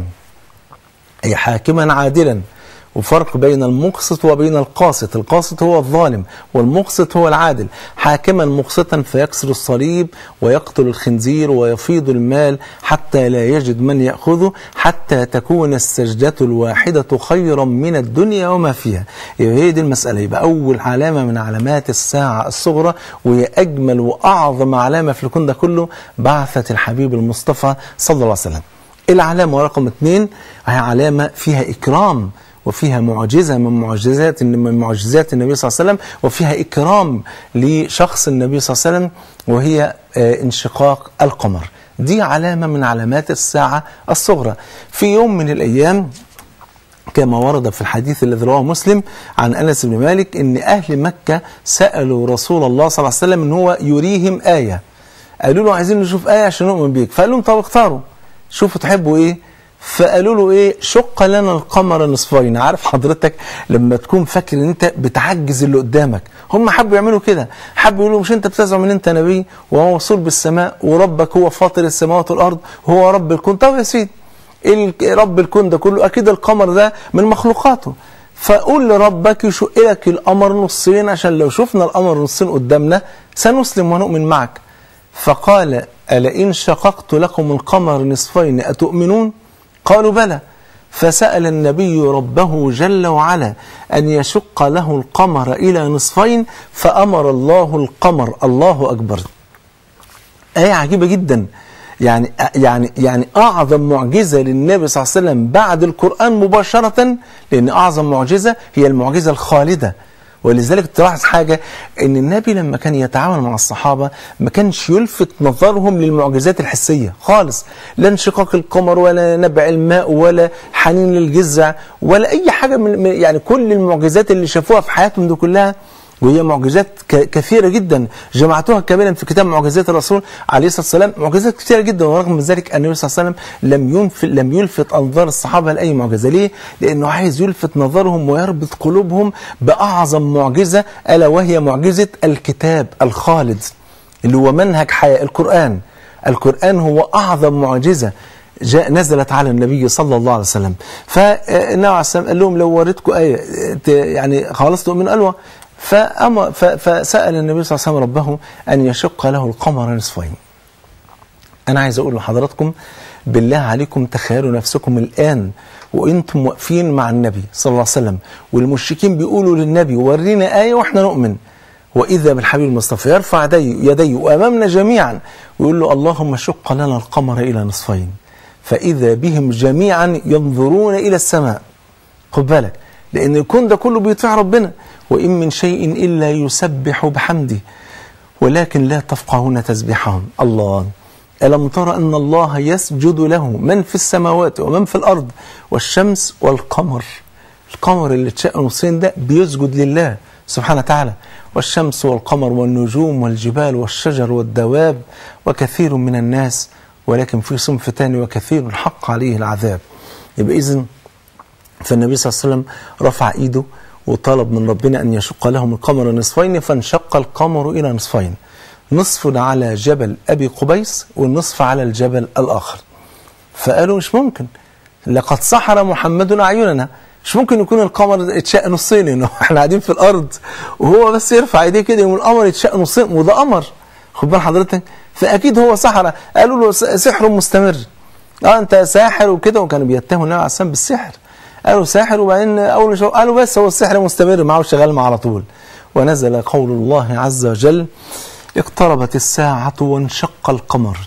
أي حاكما عادلا وفرق بين المقسط وبين القاسط القاسط هو الظالم والمقسط هو العادل حاكما مقسطا فيكسر الصليب ويقتل الخنزير ويفيض المال حتى لا يجد من يأخذه حتى تكون السجدة الواحدة خيرا من الدنيا وما فيها يبقى هي دي المسألة يبقى أول علامة من علامات الساعة الصغرى وهي أجمل وأعظم علامة في الكون ده كله بعثة الحبيب المصطفى صلى الله عليه وسلم العلامة رقم اثنين هي علامة فيها إكرام وفيها معجزة من معجزات من معجزات النبي صلى الله عليه وسلم وفيها إكرام لشخص النبي صلى الله عليه وسلم وهي آه، انشقاق القمر دي علامة من علامات الساعة الصغرى في يوم من الأيام كما ورد في الحديث الذي رواه مسلم عن انس بن مالك ان اهل مكه سالوا رسول الله صلى الله عليه وسلم ان هو يريهم ايه قالوا له عايزين نشوف ايه عشان نؤمن بيك فقال لهم طب اختاروا شوفوا تحبوا ايه فقالوا له ايه شق لنا القمر نصفين عارف حضرتك لما تكون فاكر ان انت بتعجز اللي قدامك هم حبوا يعملوا كده حبوا يقولوا مش انت بتزعم ان انت نبي وهو موصول بالسماء وربك هو فاطر السماوات والارض وهو رب الكون طب يا سيدي ال- رب الكون ده كله اكيد القمر ده من مخلوقاته فقول لربك يشق لك القمر نصين عشان لو شفنا القمر نصين قدامنا سنسلم ونؤمن معك فقال ألئن شققت لكم القمر نصفين أتؤمنون قالوا بلى فسأل النبي ربه جل وعلا أن يشق له القمر إلى نصفين فأمر الله القمر الله أكبر آية عجيبة جدا يعني يعني يعني أعظم معجزة للنبي صلى الله عليه وسلم بعد القرآن مباشرة لأن أعظم معجزة هي المعجزة الخالدة ولذلك تلاحظ حاجة ان النبي لما كان يتعامل مع الصحابة ما كانش يلفت نظرهم للمعجزات الحسية خالص لا انشقاق القمر ولا نبع الماء ولا حنين للجذع ولا اي حاجة من من- يعني كل المعجزات اللي شافوها في حياتهم دي كلها وهي معجزات ك- كثيرة جدا جمعتوها كاملا في كتاب معجزات الرسول عليه الصلاة والسلام معجزات كثيرة جدا ورغم من ذلك النبي صلى الله عليه وسلم لم ينفل لم يلفت أنظار الصحابة لأي معجزة ليه؟ لأنه عايز يلفت نظرهم ويربط قلوبهم بأعظم معجزة ألا وهي معجزة الكتاب الخالد اللي هو منهج حياة القرآن القرآن هو أعظم معجزة جاء نزلت على النبي صلى الله عليه وسلم فالنبي عليه السلام قال لهم لو وريتكم آية ت- يعني خلاص تؤمن قالوا فأما ف- فسأل النبي صلى الله عليه وسلم ربه أن يشق له القمر نصفين أنا عايز أقول لحضراتكم بالله عليكم تخيلوا نفسكم الآن وأنتم واقفين مع النبي صلى الله عليه وسلم والمشركين بيقولوا للنبي ورينا آية وإحنا نؤمن وإذا بالحبيب المصطفى يرفع يديه يديه وأمامنا جميعا ويقول له اللهم شق لنا القمر إلى نصفين فإذا بهم جميعا ينظرون إلى السماء خد بالك لأن الكون ده كله بيطيع ربنا وإن من شيء إلا يسبح بحمده ولكن لا تفقهون تسبيحهم الله ألم ترى أن الله يسجد له من في السماوات ومن في الأرض والشمس والقمر القمر اللي اتشق نصين ده بيسجد لله سبحانه وتعالى والشمس والقمر والنجوم والجبال والشجر والدواب وكثير من الناس ولكن في صنف تاني وكثير حق عليه العذاب يبقى إذن فالنبي صلى الله عليه وسلم رفع ايده وطلب من ربنا ان يشق لهم القمر نصفين فانشق القمر الى نصفين نصف على جبل ابي قبيس والنصف على الجبل الاخر فقالوا مش ممكن لقد سحر محمد اعيننا مش ممكن يكون القمر اتشق نصين انه احنا قاعدين في الارض وهو بس يرفع ايديه كده يقوم القمر يتشق نصين وده قمر خد بال حضرتك فاكيد هو سحر قالوا له س- سحر مستمر اه انت ساحر وكده وكانوا بيتهموا النبي عليه السلام بالسحر قالوا ساحر وبعدين اول شو قالوا بس هو السحر مستمر معه شغال معه على طول ونزل قول الله عز وجل اقتربت الساعة وانشق القمر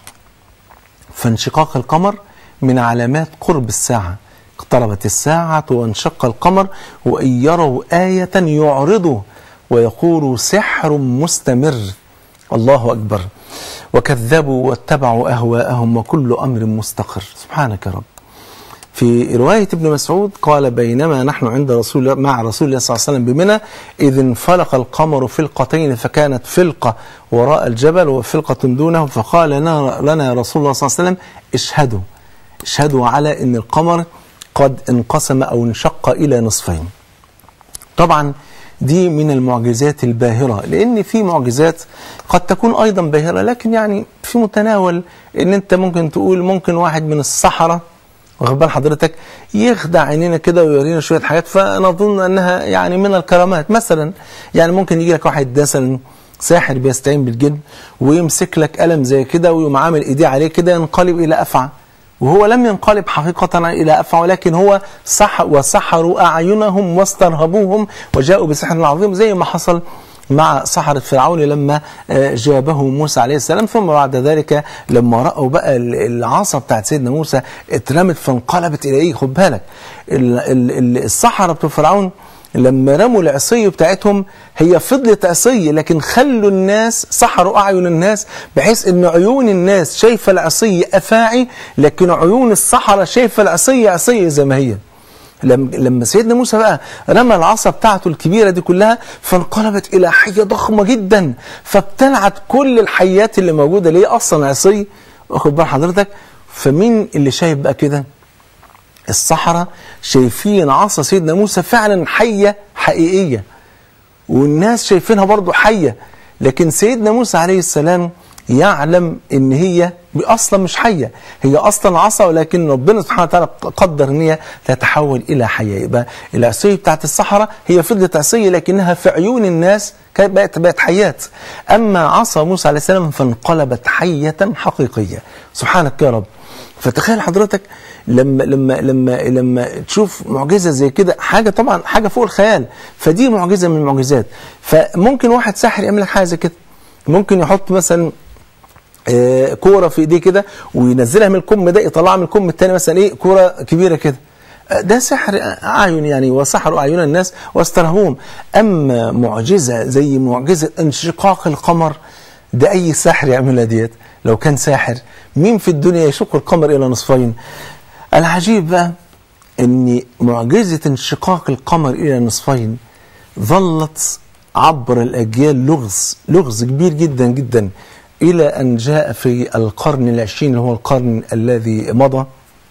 فانشقاق القمر من علامات قرب الساعة اقتربت الساعة وانشق القمر وإن يروا آية يعرضوا ويقولوا سحر مستمر الله أكبر وكذبوا واتبعوا أهواءهم وكل أمر مستقر سبحانك يا رب في رواية ابن مسعود قال بينما نحن عند رسول الله مع رسول الله صلى الله عليه وسلم بمنى إذ انفلق القمر فلقتين فكانت فلقة وراء الجبل وفلقة دونه فقال لنا, لنا يا رسول الله صلى الله عليه وسلم اشهدوا اشهدوا على أن القمر قد انقسم أو انشق إلى نصفين طبعا دي من المعجزات الباهرة لأن في معجزات قد تكون أيضا باهرة لكن يعني في متناول أن أنت ممكن تقول ممكن واحد من السحرة واخد بال حضرتك يخدع عينينا كده ويورينا شويه حاجات فنظن انها يعني من الكرامات مثلا يعني ممكن يجي لك واحد مثلا ساحر بيستعين بالجن ويمسك لك قلم زي كده ويقوم عامل ايديه عليه كده ينقلب الى افعى وهو لم ينقلب حقيقة إلى أفعى ولكن هو صح وسحروا أعينهم واسترهبوهم وجاءوا بسحر عظيم زي ما حصل مع سحرة فرعون لما جابه موسى عليه السلام ثم بعد ذلك لما رأوا بقى العصا بتاعت سيدنا موسى اترمت فانقلبت إليه خد بالك السحرة بتوع فرعون لما رموا العصي بتاعتهم هي فضلت عصي لكن خلوا الناس سحروا أعين الناس بحيث أن عيون الناس شايفة العصي أفاعي لكن عيون السحرة شايفة العصي عصي زي ما هي لما سيدنا موسى بقى رمى العصا بتاعته الكبيرة دي كلها فانقلبت إلى حية ضخمة جدا فابتلعت كل الحيات اللي موجودة اللي هي أصلا عصي واخد بال حضرتك فمين اللي شايف بقى كده الصحراء شايفين عصا سيدنا موسى فعلا حية حقيقية والناس شايفينها برضو حية لكن سيدنا موسى عليه السلام يعلم ان هي اصلا مش حيه هي اصلا عصا ولكن ربنا سبحانه وتعالى قدر ان هي تتحول الى حيه يبقى العصيه بتاعت الصحراء هي فضلت عصيه لكنها في عيون الناس كانت بقت بقت حيات اما عصا موسى عليه السلام فانقلبت حيه حقيقيه سبحانك يا رب فتخيل حضرتك لما لما لما لما تشوف معجزه زي كده حاجه طبعا حاجه فوق الخيال فدي معجزه من المعجزات فممكن واحد ساحر يعمل لك حاجه زي كده ممكن يحط مثلا آه كوره في ايديه كده وينزلها من الكم ده يطلعها من الكم الثاني مثلا ايه كوره كبيره كده ده سحر اعين يعني وسحروا اعين الناس واسترهبوهم اما معجزه زي معجزه انشقاق القمر ده اي ساحر يعملها ديت لو كان ساحر مين في الدنيا يشق القمر الى نصفين العجيب بقى ان معجزه انشقاق القمر الى نصفين ظلت عبر الاجيال لغز لغز كبير جدا جدا إلى أن جاء في القرن العشرين اللي هو القرن الذي مضى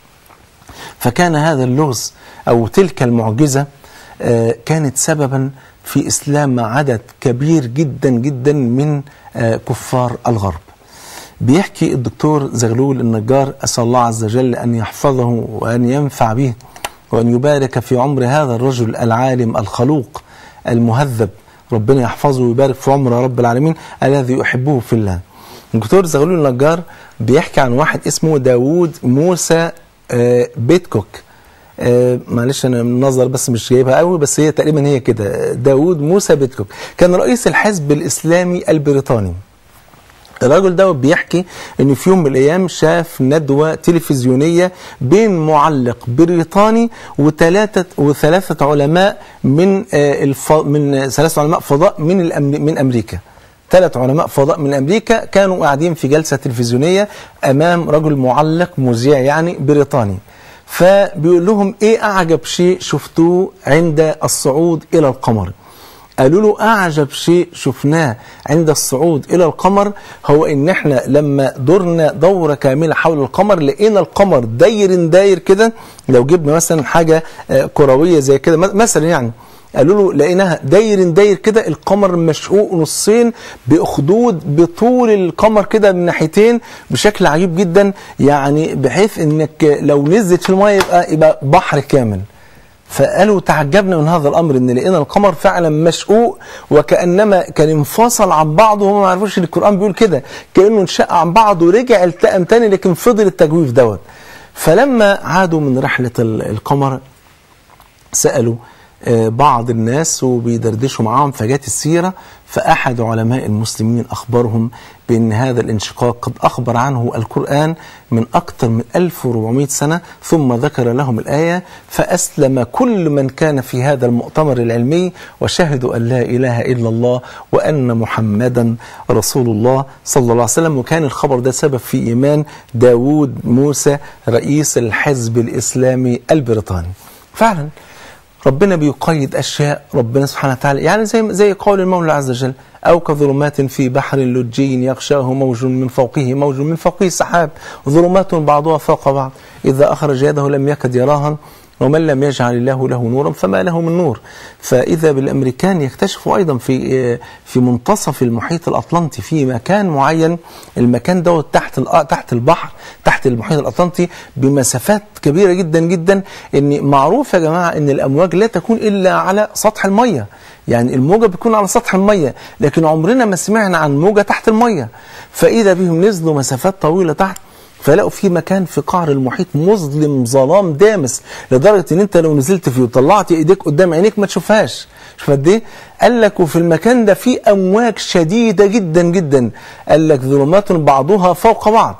فكان هذا اللغز أو تلك المعجزة كانت سببا في إسلام عدد كبير جدا جدا من كفار الغرب بيحكي الدكتور زغلول النجار أسأل الله عز وجل أن يحفظه وأن ينفع به وأن يبارك في عمر هذا الرجل العالم الخلوق المهذب ربنا يحفظه ويبارك في عمره رب العالمين الذي يحبه في الله الدكتور زغلول النجار بيحكي عن واحد اسمه داوود موسى بيتكوك معلش انا من النظر بس مش جايبها قوي بس هي تقريبا هي كده داوود موسى بيتكوك كان رئيس الحزب الاسلامي البريطاني الراجل ده بيحكي ان في يوم من الايام شاف ندوه تلفزيونيه بين معلق بريطاني وثلاثه وثلاثه علماء من الف... من ثلاثه علماء فضاء من الأم... من امريكا ثلاث علماء فضاء من امريكا كانوا قاعدين في جلسه تلفزيونيه امام رجل معلق مذيع يعني بريطاني فبيقول لهم ايه اعجب شيء شفتوه عند الصعود الى القمر قالوا له اعجب شيء شفناه عند الصعود الى القمر هو ان احنا لما دورنا دوره كامله حول القمر لقينا القمر داير داير كده لو جبنا مثلا حاجه كرويه زي كده مثلا يعني قالوا له لقيناها داير داير كده القمر مشقوق نصين باخدود بطول القمر كده من ناحيتين بشكل عجيب جدا يعني بحيث انك لو نزلت في المايه يبقى يبقى بحر كامل فقالوا تعجبنا من هذا الامر ان لقينا القمر فعلا مشقوق وكانما كان انفصل عن بعضه وهم ما عرفوش ان القران بيقول كده كانه انشق عن بعضه ورجع التئم تاني لكن فضل التجويف دوت فلما عادوا من رحله القمر سالوا آه، بعض الناس وبيدردشوا معاهم فجات السيرة فأحد علماء المسلمين أخبرهم بأن هذا الانشقاق قد أخبر عنه القرآن من أكثر من 1400 سنة ثم ذكر لهم الآية فأسلم كل من كان في هذا المؤتمر العلمي وشهدوا أن لا إله إلا الله وأن محمدا رسول الله صلى الله عليه وسلم وكان الخبر ده سبب في إيمان داوود موسى رئيس الحزب الإسلامي البريطاني فعلا ربنا بيقيد اشياء ربنا سبحانه وتعالى يعني زي زي قول المولى عز وجل او كظلمات في بحر لجي يغشاه موج من فوقه موج من فوقه سحاب ظلمات بعضها فوق بعض اذا اخرج يده لم يكد يراها ومن لم يجعل الله له نورا فما له من نور فاذا بالامريكان يكتشفوا ايضا في في منتصف المحيط الاطلنطي في مكان معين المكان دوت تحت الأ- تحت البحر تحت المحيط الاطلنطي بمسافات كبيره جدا جدا ان معروف يا جماعه ان الامواج لا تكون الا على سطح الميه يعني الموجه بتكون على سطح الميه لكن عمرنا ما سمعنا عن موجه تحت الميه فاذا بهم نزلوا مسافات طويله تحت فلقوا في مكان في قعر المحيط مظلم ظلام دامس لدرجه ان انت لو نزلت فيه وطلعت ايديك قدام عينيك ما تشوفهاش شوف قد ايه؟ قال لك وفي المكان ده في امواج شديده جدا جدا قال لك ظلمات بعضها فوق بعض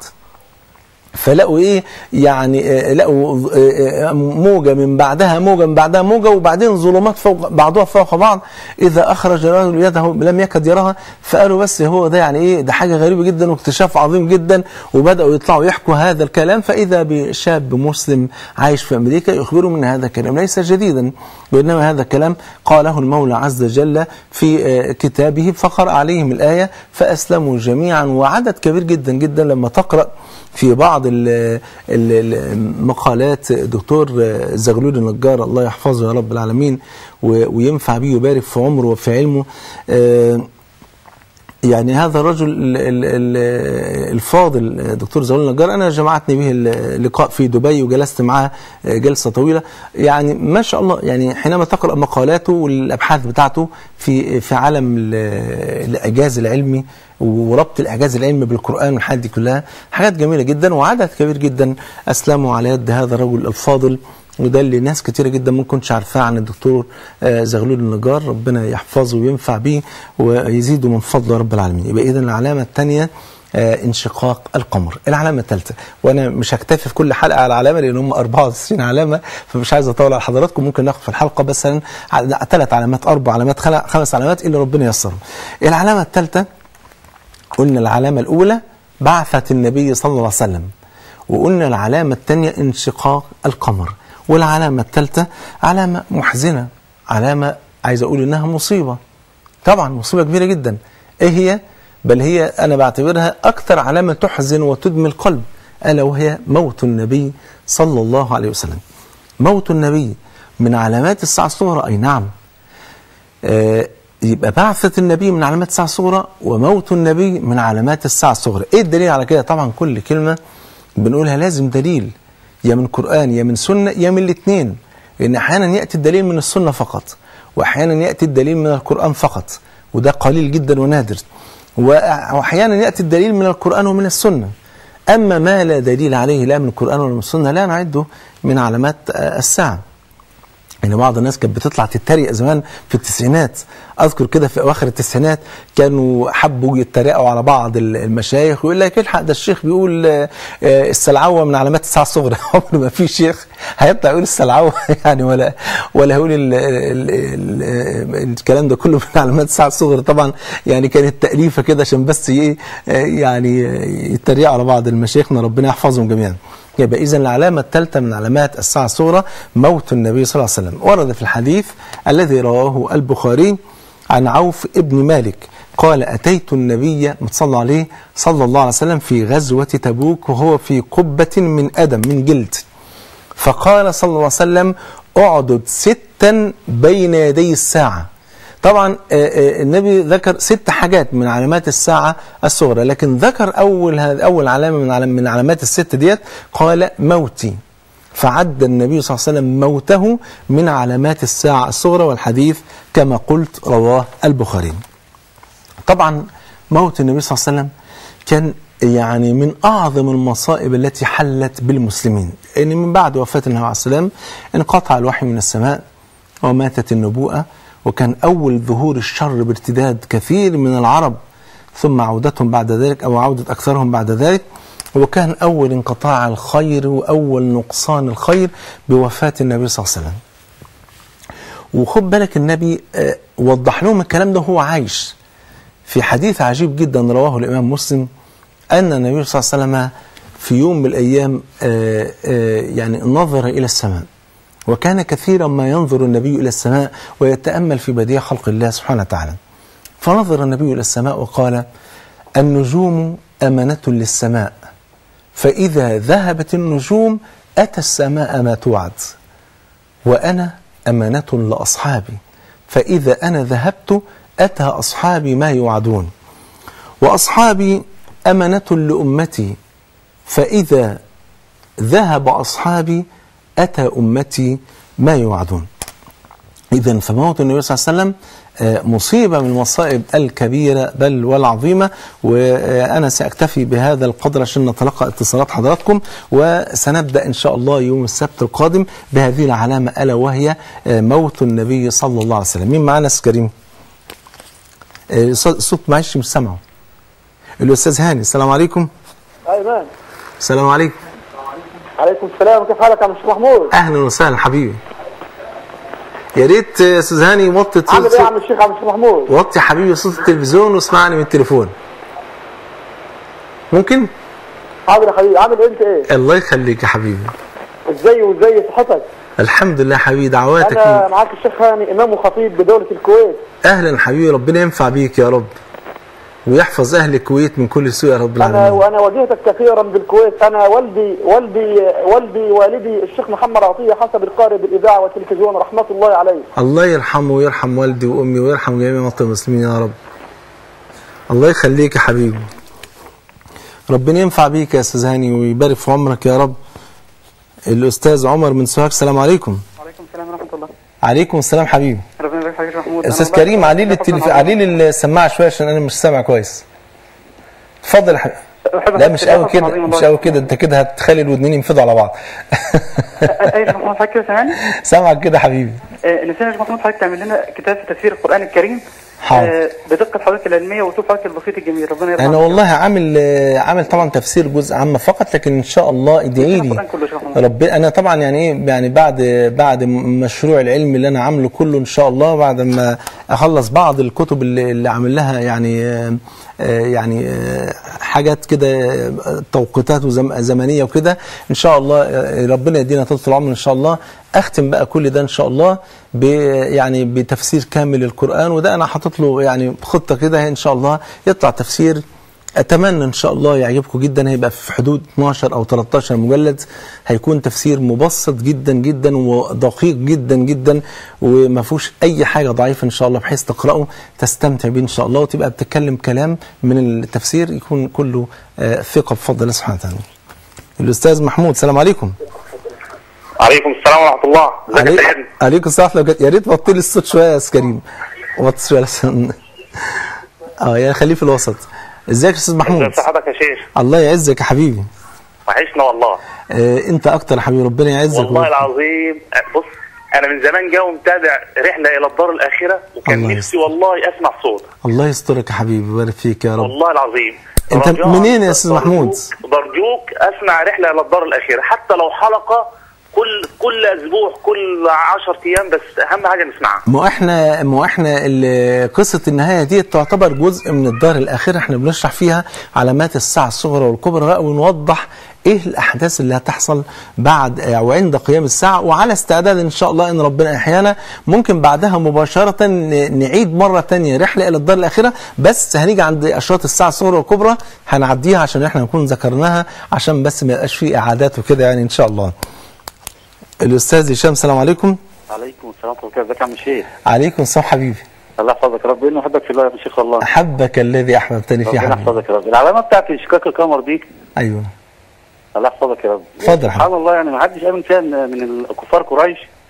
فلقوا ايه يعني آه، لقوا آه، آه، موجه من بعدها موجه من بعدها موجه وبعدين ظلمات فوق بعضها فوق بعض اذا اخرج الرجل يده لم يكد يراها فقالوا بس هو ده يعني ايه ده حاجه غريبه جدا واكتشاف عظيم جدا وبداوا يطلعوا يحكوا هذا الكلام فاذا بشاب مسلم عايش في امريكا يخبرهم ان هذا الكلام ليس جديدا وانما هذا الكلام قاله المولى عز وجل في آه، كتابه فقرأ عليهم الايه فاسلموا جميعا وعدد كبير جدا جدا لما تقرأ في بعض ال- ال- المقالات دكتور زغلول النجار الله يحفظه يا رب العالمين و- وينفع بيه ويبارك في عمره وفي علمه آه، يعني هذا الرجل ال- ال- ال- الفاضل دكتور زغلول النجار انا جمعتني به اللقاء في دبي وجلست معاه جلسه طويله يعني ما شاء الله يعني حينما تقرا مقالاته والابحاث بتاعته في في عالم ال- الاعجاز العلمي وربط الاعجاز العلمي بالقران والحاجات دي كلها حاجات جميله جدا وعدد كبير جدا اسلموا على يد هذا الرجل الفاضل وده اللي ناس كتيرة جدا ما كنتش عارفاه عن الدكتور آه، زغلول النجار ربنا يحفظه وينفع بيه ويزيده من فضله يا رب العالمين يبقى اذا العلامه الثانيه آه، انشقاق القمر العلامه الثالثه وانا مش هكتفي في كل حلقه على علامه لان هم 94 علامه فمش عايز اطول على حضراتكم ممكن ناخد في الحلقه مثلا ثلاث علامات اربع علامات خل- خمس علامات اللي ربنا ييسرهم العلامه الثالثه قلنا العلامة الأولى بعثة النبي صلى الله عليه وسلم وقلنا العلامة الثانية انشقاق القمر والعلامة الثالثة علامة محزنة علامة عايز أقول إنها مصيبة طبعا مصيبة كبيرة جدا إيه هي؟ بل هي أنا بعتبرها أكثر علامة تحزن وتدمي القلب ألا وهي موت النبي صلى الله عليه وسلم موت النبي من علامات الساعة الصغرى أي نعم آه، يبقى بعثة النبي من علامات الساعة الصغرى وموت النبي من علامات الساعة الصغرى ايه الدليل على كده طبعا كل كلمة بنقولها لازم دليل يا من قرآن يا من سنة يا من الاثنين لأن أحيانا يأتي الدليل من السنة فقط وأحيانا يأتي الدليل من القرآن فقط وده قليل جدا ونادر وأحيانا يأتي الدليل من القرآن ومن السنة أما ما لا دليل عليه لا من القرآن ولا من السنة لا نعده من علامات آه، الساعة يعني بعض الناس كانت بتطلع تتريق زمان في التسعينات اذكر كده في اواخر التسعينات كانوا حبوا يتريقوا على بعض ال- المشايخ ويقول لك الحق ده الشيخ بيقول آه، آه، السلعوه من علامات الساعه الصغرى عمر ما في شيخ هيطلع يقول السلعوه يعني ولا ولا هيقول ال ال ال الكلام ده كله من علامات الساعه الصغرى طبعا يعني كانت تاليفه كده عشان بس ايه آه، يعني يتريقوا على بعض المشايخنا ربنا يحفظهم جميعا يبقى إذا العلامة الثالثة من علامات الساعة الصغرى موت النبي صلى الله عليه وسلم ورد في الحديث الذي رواه البخاري عن عوف ابن مالك قال أتيت النبي صلى عليه صلى الله عليه وسلم في غزوة تبوك وهو في قبة من أدم من جلد فقال صلى الله عليه وسلم اعدد ستا بين يدي الساعة طبعا آه، آه، النبي ذكر ست حاجات من علامات الساعة الصغرى لكن ذكر أول هذا أول علامة من علام من علامات الست ديت قال موتي فعد النبي صلى الله عليه وسلم موته من علامات الساعة الصغرى والحديث كما قلت رواه البخاري طبعا موت النبي صلى الله عليه وسلم كان يعني من اعظم المصائب التي حلت بالمسلمين ان من بعد وفاه النبي عليه السلام انقطع الوحي من السماء وماتت النبوءة وكان أول ظهور الشر بارتداد كثير من العرب ثم عودتهم بعد ذلك أو عودة أكثرهم بعد ذلك وكان أول انقطاع الخير وأول نقصان الخير بوفاة النبي صلى الله عليه وسلم وخد بالك النبي آه، وضح لهم الكلام ده وهو عايش في حديث عجيب جدا رواه الإمام مسلم أن النبي صلى الله عليه وسلم في يوم من الأيام آه، آه، يعني نظر إلى السماء وكان كثيرا ما ينظر النبي إلى السماء ويتأمل في بديع خلق الله سبحانه وتعالى فنظر النبي إلى السماء وقال النجوم أمنة للسماء فإذا ذهبت النجوم أتى السماء ما توعد وأنا أمانة لأصحابي فإذا أنا ذهبت أتى أصحابي ما يوعدون وأصحابي أمنة لأمتي فإذا ذهب أصحابي أتى أمتي ما يوعدون إذا فموت النبي صلى الله عليه وسلم آه، مصيبة من المصائب الكبيرة بل والعظيمة وأنا سأكتفي بهذا القدر عشان نتلقى اتصالات حضراتكم وسنبدأ إن شاء الله يوم السبت القادم بهذه العلامة ألا وهي آه، موت النبي صلى الله عليه وسلم مين معانا أستاذ كريم؟ آه، الصوت معلش مش سامعه الأستاذ هاني السلام عليكم ايمن السلام عليكم عليكم السلام كيف حالك يا مش محمود أهلا وسهلا حبيبي يا ريت آه، أستاذ هاني وطي عامل ايه يا صوت عم الشيخ عم محمود وطي حبيبي صوت التلفزيون واسمعني من التليفون ممكن حاضر يا حبيبي عامل انت ايه الله يخليك يا حبيبي ازاي وازاي صحتك الحمد لله حبيبي دعواتك انا لي. معاك الشيخ هاني امام وخطيب بدولة الكويت اهلا حبيبي ربنا ينفع بيك يا رب ويحفظ اهل الكويت من كل سوء يا رب انا العالمين وانا واجهتك كثيرا بالكويت انا والدي والدي والدي والدي الشيخ محمد عطيه حسب القارئ بالاذاعه والتلفزيون رحمه الله عليه الله يرحمه ويرحم والدي وامي ويرحم جميع موتى المسلمين يا رب الله يخليك يا حبيبي ربنا ينفع بيك يا استاذ هاني ويبارك في عمرك يا رب الاستاذ عمر من سوهاج السلام عليكم وعليكم السلام ورحمة الله عليكم السلام حبيبي ربنا يبارك فيك يا محمود أنا استاذ والله كريم علي لي بحب التليف... الموضوع. علي لي السماعه شويه عشان انا مش سامع كويس اتفضل يا حبيبي بحب لا مش قوي الحفظ كده العظيم مش والله. قوي كده انت كده هتخلي الودنين ينفضوا على بعض اي يا محمود حضرتك كده سامعني سامعك كده حبيبي آه، نسينا يا محمود حضرتك تعمل لنا كتاب في تفسير القرآن الكريم حاضر. آه، بدقة حضرتك العلمية وأسلوب حضرتك البسيط الجميل ربنا يرضى انا عنك. والله عامل آه، عامل طبعا تفسير جزء عام فقط لكن ان شاء الله ادعي لي القرآن كله يا شيخ محمود. رب انا طبعا يعني ايه يعني بعد بعد مشروع العلم اللي انا عامله كله ان شاء الله بعد ما اخلص بعض الكتب اللي, اللي عامل لها يعني آه، آه، يعني آه، حاجات كده آه، توقيتات وزم- زمنيه وكده ان شاء الله آه، ربنا يدينا طول العمر ان شاء الله اختم بقى كل ده ان شاء الله ب يعني بتفسير كامل للقران وده انا حاطط له يعني خطه كده ان شاء الله يطلع تفسير اتمنى ان شاء الله يعجبكم جدا هيبقى في حدود 12 او 13 مجلد هيكون تفسير مبسط جدا جدا ودقيق جدا جدا وما فيهوش اي حاجه ضعيفه ان شاء الله بحيث تقراه تستمتع بيه ان شاء الله وتبقى بتتكلم كلام من التفسير يكون كله آه، ثقه بفضل الله سبحانه وتعالى. الاستاذ محمود السلام عليكم. عليكم السلام ورحمة الله ازيك يا عليك- سيدنا عليكم السلام ورحمه الله وبركاته. يا ريت وطي لي الصوت شويه يا استاذ كريم. وطي شويه عشان اه يعني خليه في الوسط. ازيك يا استاذ محمود؟ ازي صحتك يا شيخ الله يعزك يا حبيبي. وحشنا والله آه، انت اكتر يا حبيبي ربنا يعزك والله ويرحمك. العظيم بص انا من زمان جاي ومتابع رحلة الى الدار الاخرة وكان الله نفسي يستر. والله اسمع صوت الله يسترك يا حبيبي ويبارك فيك يا رب والله العظيم انت رجاء منين يا استاذ برجوك- محمود؟ برجوك اسمع رحلة الى الدار الاخرة حتى لو حلقة كل كل اسبوع كل 10 ايام بس اهم حاجة نسمعها ما احنا ما احنا ال- قصه النهايه دي تعتبر جزء من الدار الاخره احنا بنشرح فيها علامات الساعه الصغرى والكبرى بقى ونوضح ايه الاحداث اللي هتحصل بعد او عند قيام الساعه وعلى استعداد ان شاء الله ان ربنا احيانا ممكن بعدها مباشره ن- نعيد مره تانية رحله الى الدار الاخره بس هنيجي عند اشراط الساعه الصغرى والكبرى هنعديها عشان احنا نكون ذكرناها عشان بس ما يبقاش فيه اعادات وكده يعني ان شاء الله الاستاذ هشام السلام عليكم عليكم السلام ورحمة الله ازيك يا عم الشيخ عليكم السلام حبيبي الله يحفظك يا رب انه احبك في الله يا شيخ والله أحبك الذي أحببتني فيه ربنا حبيبي يحفظك يا رب العلامة بتاعت انشقاق القمر دي أيوه الله يحفظك يا رب اتفضل يا سبحان الله يعني ما حدش امن فيها من من الكفار قريش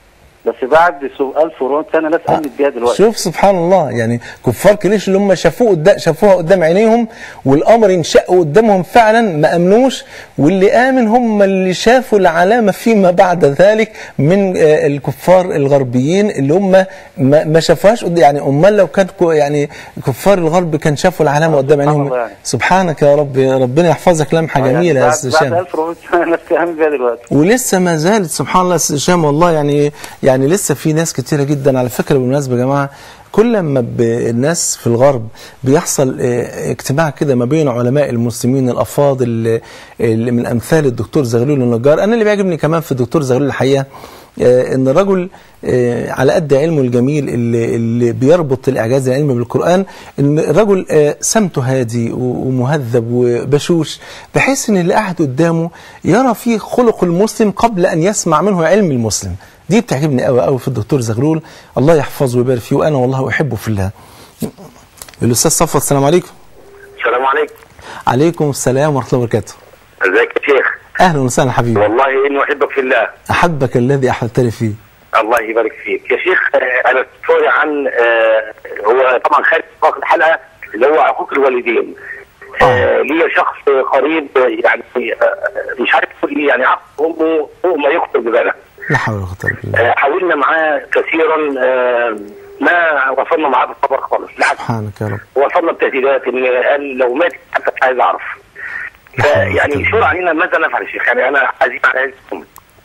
بس بعد سو- 1400 سنه ناس امنت بيها دلوقتي شوف سبحان الله يعني كفار قريش اللي هم شافوه قدام شافوها قدام عينيهم والامر انشق قدامهم فعلا ما امنوش واللي امن هم اللي شافوا العلامه فيما بعد ذلك من آه، الكفار الغربيين اللي هم ما, ما شافوهاش قد- يعني امال لو كان كو- يعني كفار الغرب كان شافوا العلامه قدام سبحان عينيهم الله يعني. سبحانك يا رب ربنا يحفظك لمحه يعني جميله يا بعد, استاذ بعد هشام 1400 سنه ناس امنت بيها دلوقتي ولسه ما زالت سبحان الله يا أستاذ هشام والله يعني يعني لسه في ناس كتيره جدا على فكره بالمناسبه يا جماعه كل ما ب- الناس في الغرب بيحصل آه، اجتماع كده ما بين علماء المسلمين الافاضل آه، اللي من امثال الدكتور زغلول النجار انا اللي بيعجبني كمان في الدكتور زغلول الحقيقه آه، ان الرجل آه، على قد علمه الجميل اللي, اللي بيربط الاعجاز العلمي بالقران ان الرجل آه، سمته هادي و- ومهذب وبشوش بحيث ان اللي قاعد قدامه يرى فيه خلق المسلم قبل ان يسمع منه علم المسلم دي بتعجبني قوي قوي في الدكتور زغلول الله يحفظه ويبارك فيه وانا والله احبه في الله الاستاذ صفوت السلام عليكم السلام عليكم عليكم السلام ورحمه الله وبركاته ازيك يا شيخ اهلا وسهلا حبيبي والله اني احبك في الله احبك الذي احببتني فيه الله يبارك فيك يا شيخ آه، انا سوري عن آه، هو طبعا خارج نطاق الحلقه اللي هو حقوق الوالدين آه، ليا شخص قريب آه، يعني آه، مش عارف يقول ايه يعني عقد امه فوق ما يخطر ببالها لا حول ولا قوه الا بالله آه، حاولنا معاه كثيرا آه، ما وصلنا معاه بالخبر خالص بالعكس سبحانك يا رب وصلنا بتهديدات ان قال لو مات حتى مش عايز اعرف فيعني شور علينا ماذا نفعل يا شيخ يعني انا عزيز على عزكم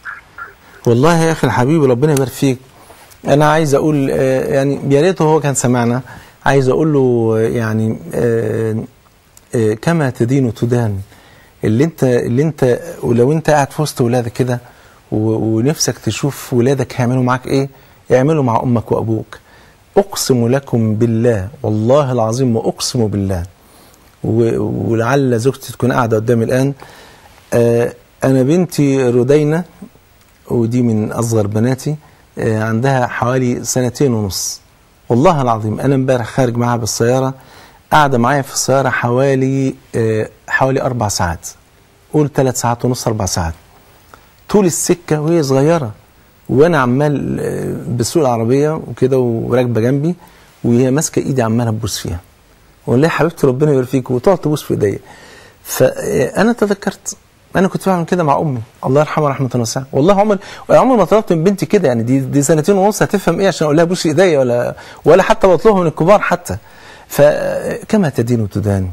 والله يا اخي الحبيب ربنا يبارك فيك انا عايز اقول آه، يعني يا ريته هو كان سمعنا عايز اقول له آه، يعني آه، آه، كما تدين تدان اللي انت اللي انت ولو انت قاعد في وسط ولادك كده و- ونفسك تشوف ولادك هيعملوا معاك ايه اعملوا مع امك وابوك اقسم لكم بالله والله العظيم واقسم بالله و- ولعل زوجتي تكون قاعده قدامي الان آه، انا بنتي ردينه ودي من اصغر بناتي آه، عندها حوالي سنتين ونص والله العظيم انا امبارح خارج معاها بالسياره قاعده معايا في السياره حوالي آه، حوالي اربع ساعات قول ثلاث ساعات ونص اربع ساعات طول السكه وهي صغيره وانا عمال آه، بسوق العربيه وكده وراكبه جنبي وهي ماسكه ايدي عماله تبوس فيها والله يا حبيبتي ربنا يبارك فيك وتقعد تبوس في ايديا فانا تذكرت انا كنت بعمل كده مع امي الله يرحمها رحمه واسعه والله عمر عمري ما طلبت من بنتي كده يعني دي دي سنتين ونص هتفهم ايه عشان اقول لها بوسي ايديا ولا ولا حتى بطلبها من الكبار حتى فكما تدين تدان